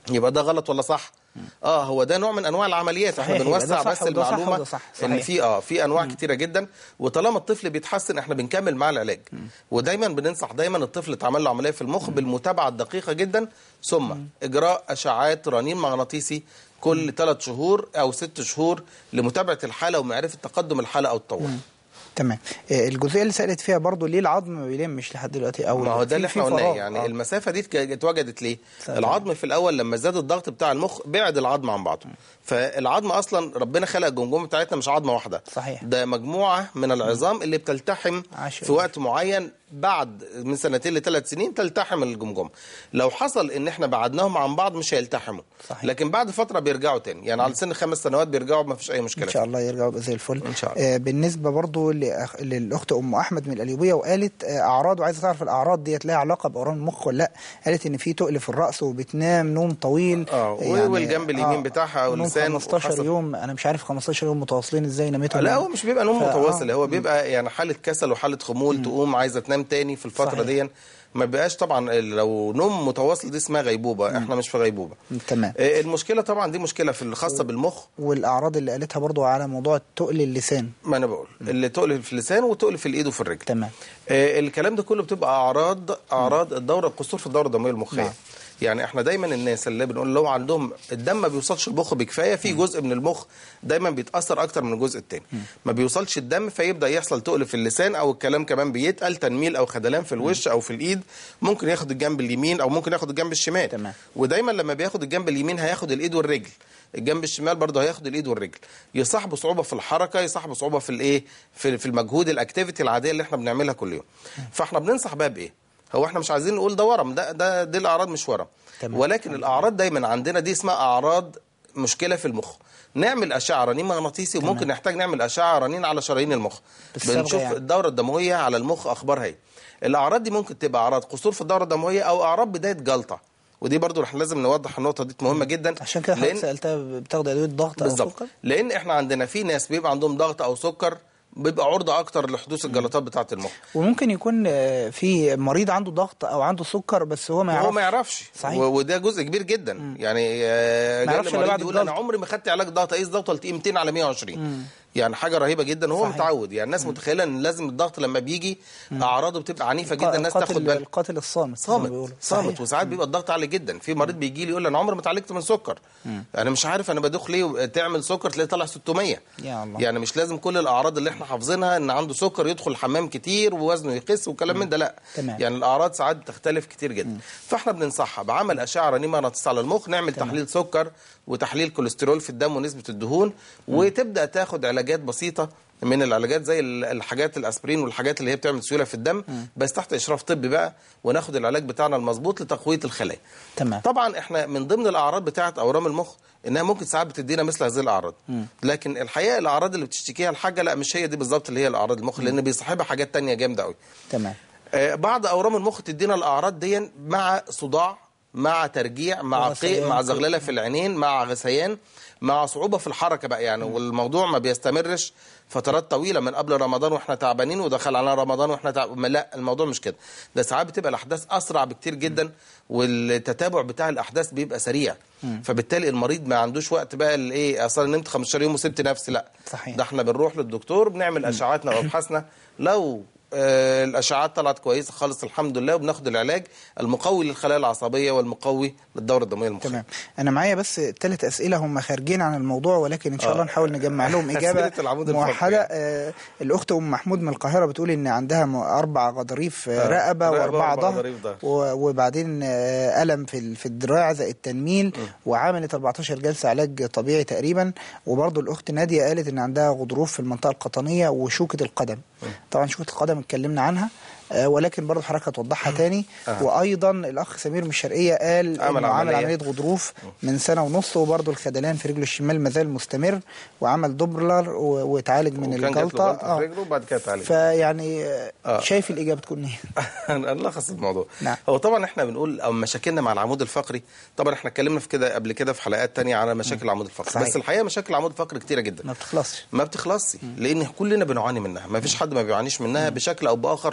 يبقى ده غلط ولا صح اه هو ده نوع من انواع العمليات احنا صحيح، يبقى ده بنوسع صح بس وده صح المعلومه وده صح، ان صحيح. في اه في انواع كتيره جدا وطالما الطفل بيتحسن احنا بنكمل معاه العلاج ودايما بننصح دايما الطفل اتعمل له عمليه في المخ بالمتابعه الدقيقه جدا ثم اجراء اشعاعات رنين مغناطيسي كل ثلاث شهور او ست شهور لمتابعه الحاله ومعرفه تقدم الحاله او تطور تمام آه، الجزئيه اللي سالت فيها برضو ليه العظم ما بيلمش لحد دلوقتي او ما هو في- ده اللي في احنا قلناه فراغ. يعني آه. المسافه دي اتك- اتوجدت ليه صحيح. العظم في الاول لما زاد الضغط بتاع المخ بعد العظم عن بعضه فالعظم اصلا ربنا خلق الجمجمه بتاعتنا مش عظمه واحده صحيح. ده مجموعه من العظام اللي بتلتحم عشرة. في وقت معين بعد من سنتين لثلاث سنين تلتحم الجمجمه لو حصل ان احنا بعدناهم عن بعض مش هيلتحموا صحيح. لكن بعد فتره بيرجعوا تاني يعني على سن خمس سنوات بيرجعوا ما فيش اي مشكله ان شاء الله يرجعوا يبقى زي الفل إن شاء الله. آه بالنسبه برضو لأخ... للاخت ام احمد من القليوبيه وقالت آه اعراض وعايزه تعرف الاعراض ديت لها علاقه باورام المخ ولا لا قالت ان في تقل في الراس وبتنام نوم طويل اه والجنب اليمين بتاعها او نوم اللسان 15 وحسب- يوم انا مش عارف 15 يوم متواصلين ازاي نامتهم لا هو مش بيبقى نوم فا- متواصل آه. هو بيبقى يعني حاله كسل وحاله خمول تقوم عايزه تنام تاني في الفتره صحيح. دي ما بيبقاش طبعا لو نوم متواصل دي اسمها غيبوبه احنا مش في غيبوبه تمام آه، المشكله طبعا دي مشكله في الخاصه بالمخ والاعراض اللي قالتها برضو على موضوع تقل اللسان ما انا بقول اللي تقل في اللسان وتقل في الايد وفي الرجل تمام آه، الكلام ده كله بتبقى اعراض اعراض الدوره القصور في الدوره الدمويه المخيه نعم. يعني احنا دايما الناس اللي بنقول لو عندهم الدم ما بيوصلش المخ بكفايه في جزء من المخ دايما بيتاثر اكتر من الجزء الثاني ما بيوصلش الدم فيبدا يحصل تقل في اللسان او الكلام كمان بيتقل تنميل او خدلان في الوش او في الايد ممكن ياخد الجنب اليمين او ممكن ياخد الجنب الشمال تمام. ودايما لما بياخد الجنب اليمين هياخد الايد والرجل الجنب الشمال برضه هياخد الايد والرجل يصاحبه صعوبه في الحركه يصاحبه صعوبه في الايه في, في المجهود الاكتيفيتي العاديه اللي احنا بنعملها كل يوم فاحنا بننصح بقى بايه هو احنا مش عايزين نقول ده ورم ده ده دي الاعراض مش ورم تمام. ولكن الاعراض دايما عندنا دي اسمها اعراض مشكله في المخ نعمل اشعه رنين مغناطيسي وممكن نحتاج نعمل اشعه رنين على شرايين المخ بالصبغة بنشوف يعني. الدوره الدمويه على المخ اخبارها ايه الاعراض دي ممكن تبقى اعراض قصور في الدوره الدمويه او اعراض بدايه جلطه ودي برضو احنا لازم نوضح النقطه دي مهمه جدا عشان كده حضرتك لأن- سالتها بتاخد ادويه ضغط او بالظبط سكر لان احنا عندنا في ناس بيبقى عندهم ضغط او سكر بيبقى عرضه اكتر لحدوث الجلطات بتاعه المخ وممكن يكون آه، في مريض عنده ضغط او عنده سكر بس هو ما يعرفش هو ما يعرفش صحيح. و- وده جزء كبير جدا يعني آه، ما جالي يعرفش إلا مريض بعد يقول انا الجلطة. عمري ما خدت علاج ضغط اقيس ضغط قلت 200 على 120 يعني حاجه رهيبه جدا وهو صحيح. متعود يعني الناس متخيله ان لازم الضغط لما بيجي اعراضه بتبقى عنيفه جدا الناس القاتل- تاخد بالها القاتل الصامت زي ما صامت بيقولوا. صامت صحيح. وساعات بيبقى الضغط عالي جدا في مريض بيجي لي يقول لي انا عمري ما اتعالجت من سكر انا مش عارف انا بدوخ ليه تعمل سكر تلاقيه طالع 600 يا الله. يعني مش لازم كل الاعراض اللي احنا حافظينها ان عنده سكر يدخل الحمام كتير ووزنه يخس وكلام من ده لا تمام. يعني الاعراض ساعات بتختلف كتير جدا فاحنا بننصحها بعمل اشعه رنين مغناطيسي على المخ نعمل تمام. تحليل سكر وتحليل كوليسترول في الدم ونسبه الدهون وتبدا تاخد علاجات بسيطه من العلاجات زي ال- الحاجات الاسبرين والحاجات اللي هي بتعمل سيوله في الدم بس تحت اشراف طبي بقى وناخد العلاج بتاعنا المظبوط لتقويه الخلايا تمام طبعا احنا من ضمن الاعراض بتاعه اورام المخ انها ممكن ساعات بتدينا مثل هذه الاعراض لكن الحقيقه الاعراض اللي بتشتكيها الحاجه لا مش هي دي بالظبط اللي هي الاعراض المخ لان بيصاحبها حاجات تانية جامده قوي تمام آه، بعض اورام المخ تدينا الاعراض دي مع صداع مع ترجيع مع وغثيان. قيء مع زغلله في العينين مع غثيان مع صعوبه في الحركه بقى يعني والموضوع ما بيستمرش فترات طويله من قبل رمضان واحنا تعبانين ودخل علينا رمضان واحنا تعب... ما لا الموضوع مش كده ده ساعات بتبقى الاحداث اسرع بكتير جدا والتتابع بتاع الاحداث بيبقى سريع فبالتالي المريض ما عندوش وقت بقى الايه اصلا نمت 15 يوم وسبت نفسي لا صحيح. ده احنا بنروح للدكتور بنعمل اشعاعاتنا وابحاثنا لو آه، الاشعاعات طلعت كويسه خالص الحمد لله وبناخد العلاج المقوي للخلايا العصبيه والمقوي للدوره الدمويه المخيه تمام انا معايا بس ثلاث اسئله هم خارجين عن الموضوع ولكن ان شاء الله آه. نحاول نجمع لهم اجابه أسئلة العمود الفقري. موحده آه الاخت ام محمود من القاهره بتقول ان عندها م- اربع غضاريف آه آه، رقبه رقبة واربعه وأربعة ظهر غضاريف ظهر. و- وبعدين آه الم في ال- في الدراع زائد التنميل وعملت 14 جلسه علاج طبيعي تقريبا وبرضه الاخت ناديه قالت ان عندها غضروف في المنطقه القطنيه وشوكه القدم طبعا شوكه القدم اتكلمنا عنها آه، ولكن برضه حضرتك هتوضحها تاني آه. وايضا الاخ سمير من الشرقيه قال عمل انه عمل عملية. عمليه غضروف من سنه ونص وبرضه الخدلان في رجله الشمال مازال مستمر وعمل دوبلر و- واتعالج من وكان جات له الجلطه جلطة في رجله وبعد كده اتعالج. فيعني آه، آه. شايف الاجابه تكون ايه نلخص الموضوع نعم. هو طبعا احنا بنقول او مشاكلنا مع العمود الفقري طبعا احنا اتكلمنا في كده قبل كده في حلقات تانية على مشاكل العمود الفقري صحيح. بس الحقيقه مشاكل العمود الفقري كتيره جدا ما بتخلصش ما بتخلصش لان كلنا بنعاني منها ما فيش حد ما بيعانيش منها بشكل او باخر في مرحله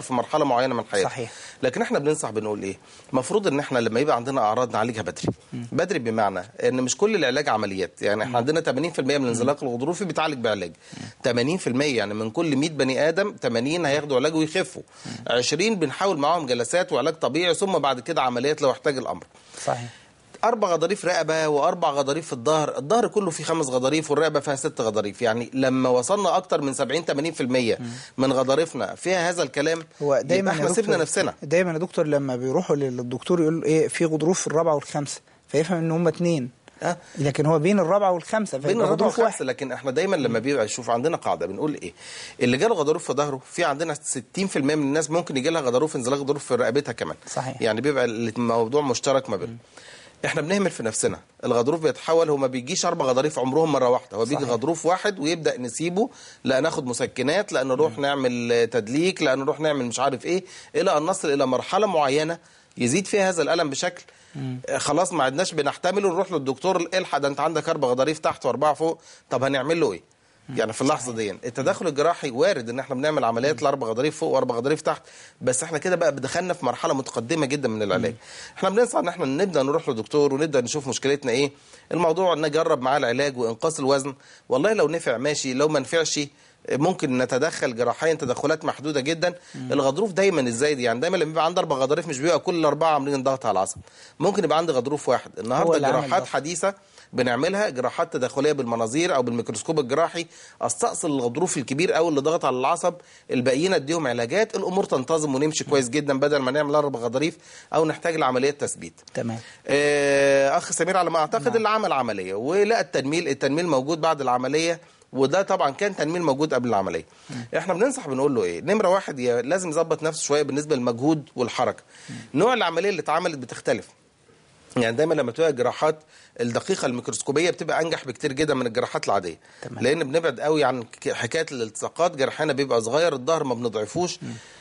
مرحله معينه من حياته صحيح. لكن احنا بننصح بنقول ايه المفروض ان احنا لما يبقى عندنا اعراض نعالجها بدري بدري بمعنى ان مش كل العلاج عمليات يعني احنا عندنا 80% من الانزلاق الغضروفي بيتعالج بعلاج 80% يعني من كل 100 بني ادم 80 هياخدوا علاج ويخفوا 20 بنحاول معاهم جلسات وعلاج طبيعي ثم بعد كده عمليات لو احتاج الامر صحيح اربع غضاريف رقبه واربع غضاريف في الظهر الظهر كله فيه خمس غضاريف والرقبه فيها ست غضاريف يعني لما وصلنا اكتر من 70 80% من غضاريفنا فيها هذا الكلام هو دايما يبقى احنا يا سيبنا دكتور- نفسنا دايما يا دكتور لما بيروحوا للدكتور يقول له ايه في غضروف في الرابعه والخامسه فيفهم ان هم اتنين أه؟ لكن هو بين الرابعه والخامسه بين فيبقى الرابعه غضروف والخامسه واحد لكن احنا دايما لما بيبقى شوف عندنا قاعده بنقول ايه اللي جاله غضروف في ظهره في عندنا 60% من الناس ممكن يجي لها غضروف انزلاق غضروف في رقبتها كمان صحيح. يعني بيبقى الموضوع مشترك ما بينهم احنا بنهمل في نفسنا الغضروف بيتحول هو ما بيجيش اربع غضاريف عمرهم مره واحده هو بيجي صحيح. غضروف واحد ويبدا نسيبه لا ناخد مسكنات لا نروح نعمل تدليك لا نروح نعمل مش عارف ايه الى ان نصل الى مرحله معينه يزيد فيها هذا الالم بشكل آه، خلاص ما عدناش بنحتمله نروح للدكتور الحق ده انت عندك اربع غضاريف تحت واربعه فوق طب هنعمل له ايه يعني في اللحظه دي التدخل الجراحي وارد ان احنا بنعمل عمليات لاربع غضاريف فوق واربع غضاريف تحت بس احنا كده بقى دخلنا في مرحله متقدمه جدا من العلاج احنا بننصح ان احنا نبدا نروح لدكتور ونبدا نشوف مشكلتنا ايه الموضوع نجرب معاه العلاج وانقاص الوزن والله لو نفع ماشي لو ما نفعش ممكن نتدخل جراحيا تدخلات محدوده جدا الغضروف دايما ازاي دي يعني دايما لما بيبقى عندي اربع غضاريف مش بيبقى كل الاربعه عاملين ضغط على العصب ممكن يبقى عندي غضروف واحد هو النهارده اللي عامل جراحات ضغط. حديثه بنعملها جراحات تداخليه بالمناظير او بالميكروسكوب الجراحي استأصل الغضروف الكبير قوي اللي ضغط على العصب الباقيين اديهم علاجات الامور تنتظم ونمشي كويس جدا بدل ما نعمل اربع غضاريف او نحتاج لعمليات تثبيت تمام آه، اخ سمير على ما اعتقد اللي عمل عمليه ولقى التنميل التنميل موجود بعد العمليه وده طبعا كان تنميل موجود قبل العمليه احنا بننصح بنقول له ايه نمره واحد يا- لازم يظبط نفسه شويه بالنسبه للمجهود والحركه نوع العمليه اللي اتعملت بتختلف يعني دايما لما تبقى الجراحات الدقيقه الميكروسكوبيه بتبقى انجح بكتير جدا من الجراحات العاديه تمام. لان بنبعد قوي عن ك- حكايه الالتصاقات جرحنا بيبقى صغير الظهر ما بنضعفوش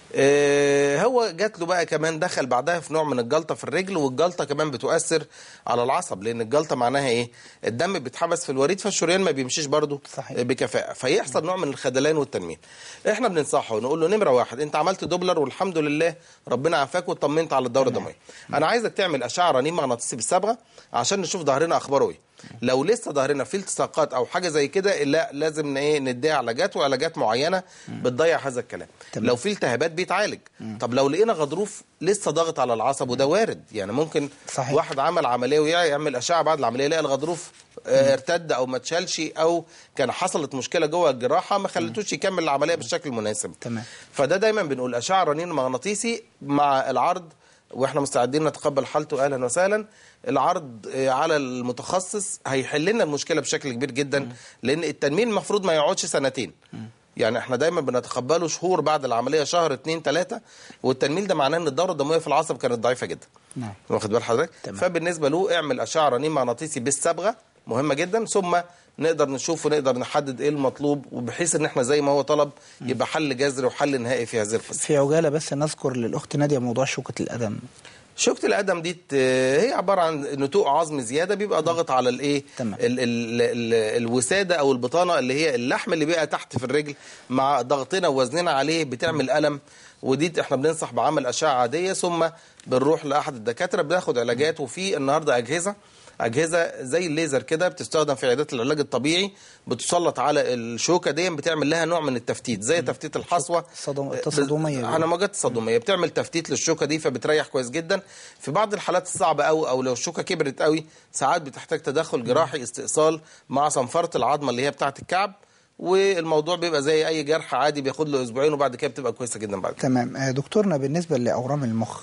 آه هو جات له بقى كمان دخل بعدها في نوع من الجلطه في الرجل والجلطه كمان بتؤثر على العصب لان الجلطه معناها ايه الدم بيتحبس في الوريد فالشريان ما بيمشيش برضه صحيح. بكفاءه فيحصل نوع من الخدلان والتنميل احنا بننصحه نقول له نمره واحد انت عملت دوبلر والحمد لله ربنا عافاك واطمنت على الدوره الدمويه انا عايزك تعمل اشعه رنين مغناطيسي بالصبغه عشان نشوف ظهرنا اخباره ايه لو لسه ظهرنا فيه التصاقات او حاجه زي كده لا لازم ن- ايه نديها علاجات وعلاجات معينه بتضيع هذا الكلام تمام. لو في التهابات بيتعالج طب لو لقينا غضروف لسه ضاغط على العصب وده وارد يعني ممكن صحيح. واحد عمل عمليه ويعمل اشعه بعد العمليه يلاقي الغضروف آه، ارتد او ما اتشالش او كان حصلت مشكله جوه الجراحه ما خلتوش يكمل العمليه بالشكل المناسب تمام. فده دايما بنقول اشعه رنين مغناطيسي مع العرض واحنا مستعدين نتقبل حالته اهلا وسهلا العرض آه، على المتخصص هيحل لنا المشكله بشكل كبير جدا لان التنميل المفروض ما يقعدش سنتين يعني احنا دايما بنتقبله شهور بعد العمليه شهر اتنين تلاته والتنميل ده معناه ان الدوره الدمويه في العصب كانت ضعيفه جدا نعم واخد بال حضرتك تمام. فبالنسبه له اعمل اشعه رنين مغناطيسي بالصبغه مهمه جدا ثم نقدر نشوف ونقدر نحدد ايه المطلوب وبحيث ان احنا زي ما هو طلب يبقى حل جذري وحل نهائي في هذه القصه في عجاله بس نذكر للاخت ناديه موضوع شوكه القدم شوكة القدم دي ت- هي عبارة عن نتوء عظم زيادة بيبقى ضاغط على الايه تمام. ال ال ال الوسادة او البطانة اللي هي اللحم اللي بيبقى تحت في الرجل مع ضغطنا ووزننا عليه بتعمل ألم ودي احنا بننصح بعمل أشعة عادية ثم بنروح لأحد الدكاترة بناخد علاجات وفي النهاردة أجهزة أجهزة زي الليزر كده بتستخدم في عيادات العلاج الطبيعي بتسلط على الشوكة دي بتعمل لها نوع من التفتيت زي تفتيت الحصوة الصدم- التصادمية. على موجات التصادميه بتعمل تفتيت للشوكه دي فبتريح كويس جدا في بعض الحالات الصعبه قوي او لو الشوكه كبرت قوي ساعات بتحتاج تدخل جراحي استئصال مع صنفره العظمه اللي هي بتاعه الكعب والموضوع بيبقى زي اي جرح عادي بياخد له اسبوعين وبعد كده بتبقى كويسه جدا بعد كده تمام آه، دكتورنا بالنسبه لاورام المخ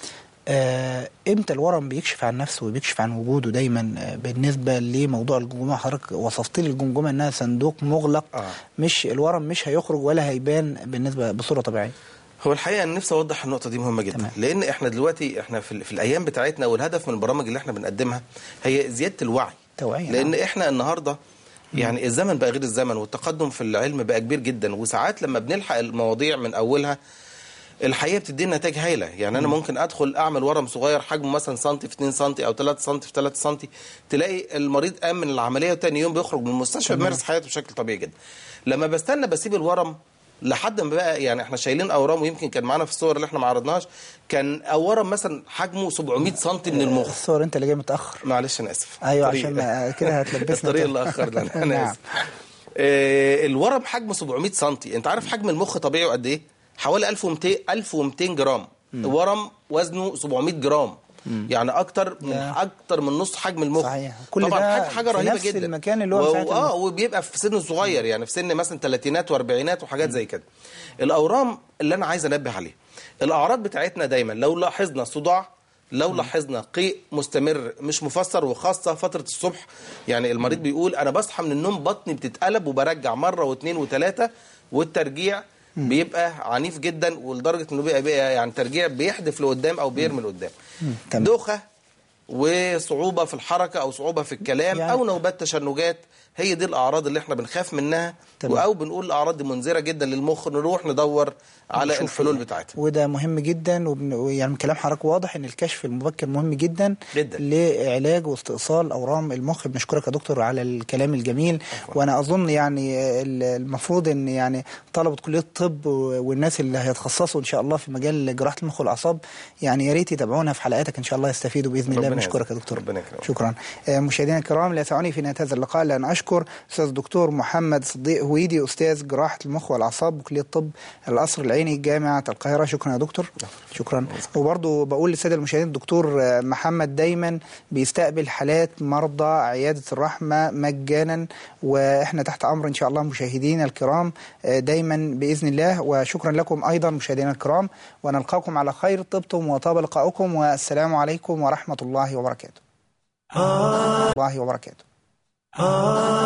آه، امتى الورم بيكشف عن نفسه وبيكشف عن وجوده دايما آه، بالنسبه لموضوع الجمجمه حضرتك وصفت لي الجمجمه انها صندوق مغلق آه. مش الورم مش هيخرج ولا هيبان بالنسبه بصوره طبيعيه هو الحقيقه انا نفسي اوضح النقطه دي مهمه جدا تمام. لان احنا دلوقتي احنا في, ال- في الايام بتاعتنا والهدف من البرامج اللي احنا بنقدمها هي زياده الوعي توعية، لان نعم. احنا النهارده يعني الزمن بقى غير الزمن والتقدم في العلم بقى كبير جدا وساعات لما بنلحق المواضيع من اولها الحقيقه بتدي نتائج هايله يعني انا ممكن ادخل اعمل ورم صغير حجمه مثلا سنتي في 2 سنتي او 3 سنتي في 3 سنتي تلاقي المريض قام من العمليه وتاني يوم بيخرج من المستشفى بيمارس حياته بشكل طبيعي جدا لما بستنى بسيب الورم لحد ما بقى يعني احنا شايلين اورام ويمكن كان معانا في الصور اللي احنا ما عرضناهاش كان ورم مثلا حجمه 700 سم من المخ الصور انت اللي جاي متاخر معلش انا اسف ايوه الطريق. عشان ما- كده هتلبسنا الطريق تاني. اللي اخرنا انا نعم. اسف آه، الورم حجمه 700 سم انت عارف حجم المخ طبيعي قد ايه حوالي 1200 1200 جرام ورم وزنه 700 جرام يعني اكتر من يا. اكتر من نص حجم المخ صحيح. كل طبعا ده حاجه حاجه في رهيبه نفس جدا المكان اللي هو و- مساحة المخ. اه وبيبقى في سن صغير يعني في سن مثلا ثلاثينات واربعينات وحاجات زي كده الاورام اللي انا عايز انبه عليها الاعراض بتاعتنا دايما لو لاحظنا صداع لو لاحظنا قيء مستمر مش مفسر وخاصه فتره الصبح يعني المريض بيقول انا بصحى من النوم بطني بتتقلب وبرجع مره واثنين وثلاثه والترجيع بيبقى عنيف جدا ولدرجه انه بيبقى, بيبقى يعني ترجيع بيحدف لقدام او بيرمي لقدام تمام. دوخه وصعوبه في الحركه او صعوبه في الكلام يعني- او نوبات تشنجات هي دي الاعراض اللي احنا بنخاف منها تمام. او بنقول الاعراض دي منذره جدا للمخ نروح ندور على نشوف الحلول إيه. بتاعتها وده مهم جدا وبن... يعني من كلام حضرتك واضح ان الكشف المبكر مهم جدا جدا. لعلاج واستئصال اورام المخ بنشكرك يا دكتور على الكلام الجميل وانا اظن يعني ال- المفروض ان يعني طلبه كليه الطب و- والناس اللي هيتخصصوا ان شاء الله في مجال جراحه المخ والاعصاب يعني يا ريت يتابعونا في حلقاتك ان شاء الله يستفيدوا باذن الله ربنا بنشكرك يا يعزك. دكتور ربنا يكرمك. شكرا آه، مشاهدينا الكرام لا يسعني في نهايه هذا اللقاء لان اشكر استاذ الدكتور محمد صديق هويدي استاذ جراحه المخ والاعصاب بكليه الطب القصر العيني جامعه القاهره شكرا يا دكتور شكرا وبرضه بقول للساده المشاهدين الدكتور آه، محمد دايما بيستقبل حالات مرضى عياده الرحمه مجانا واحنا تحت امر ان شاء الله مشاهدينا الكرام آه، دايما باذن الله وشكرا لكم ايضا مشاهدينا الكرام ونلقاكم على خير طبتم وطاب لقاؤكم والسلام عليكم ورحمه الله وبركاته الله وبركاته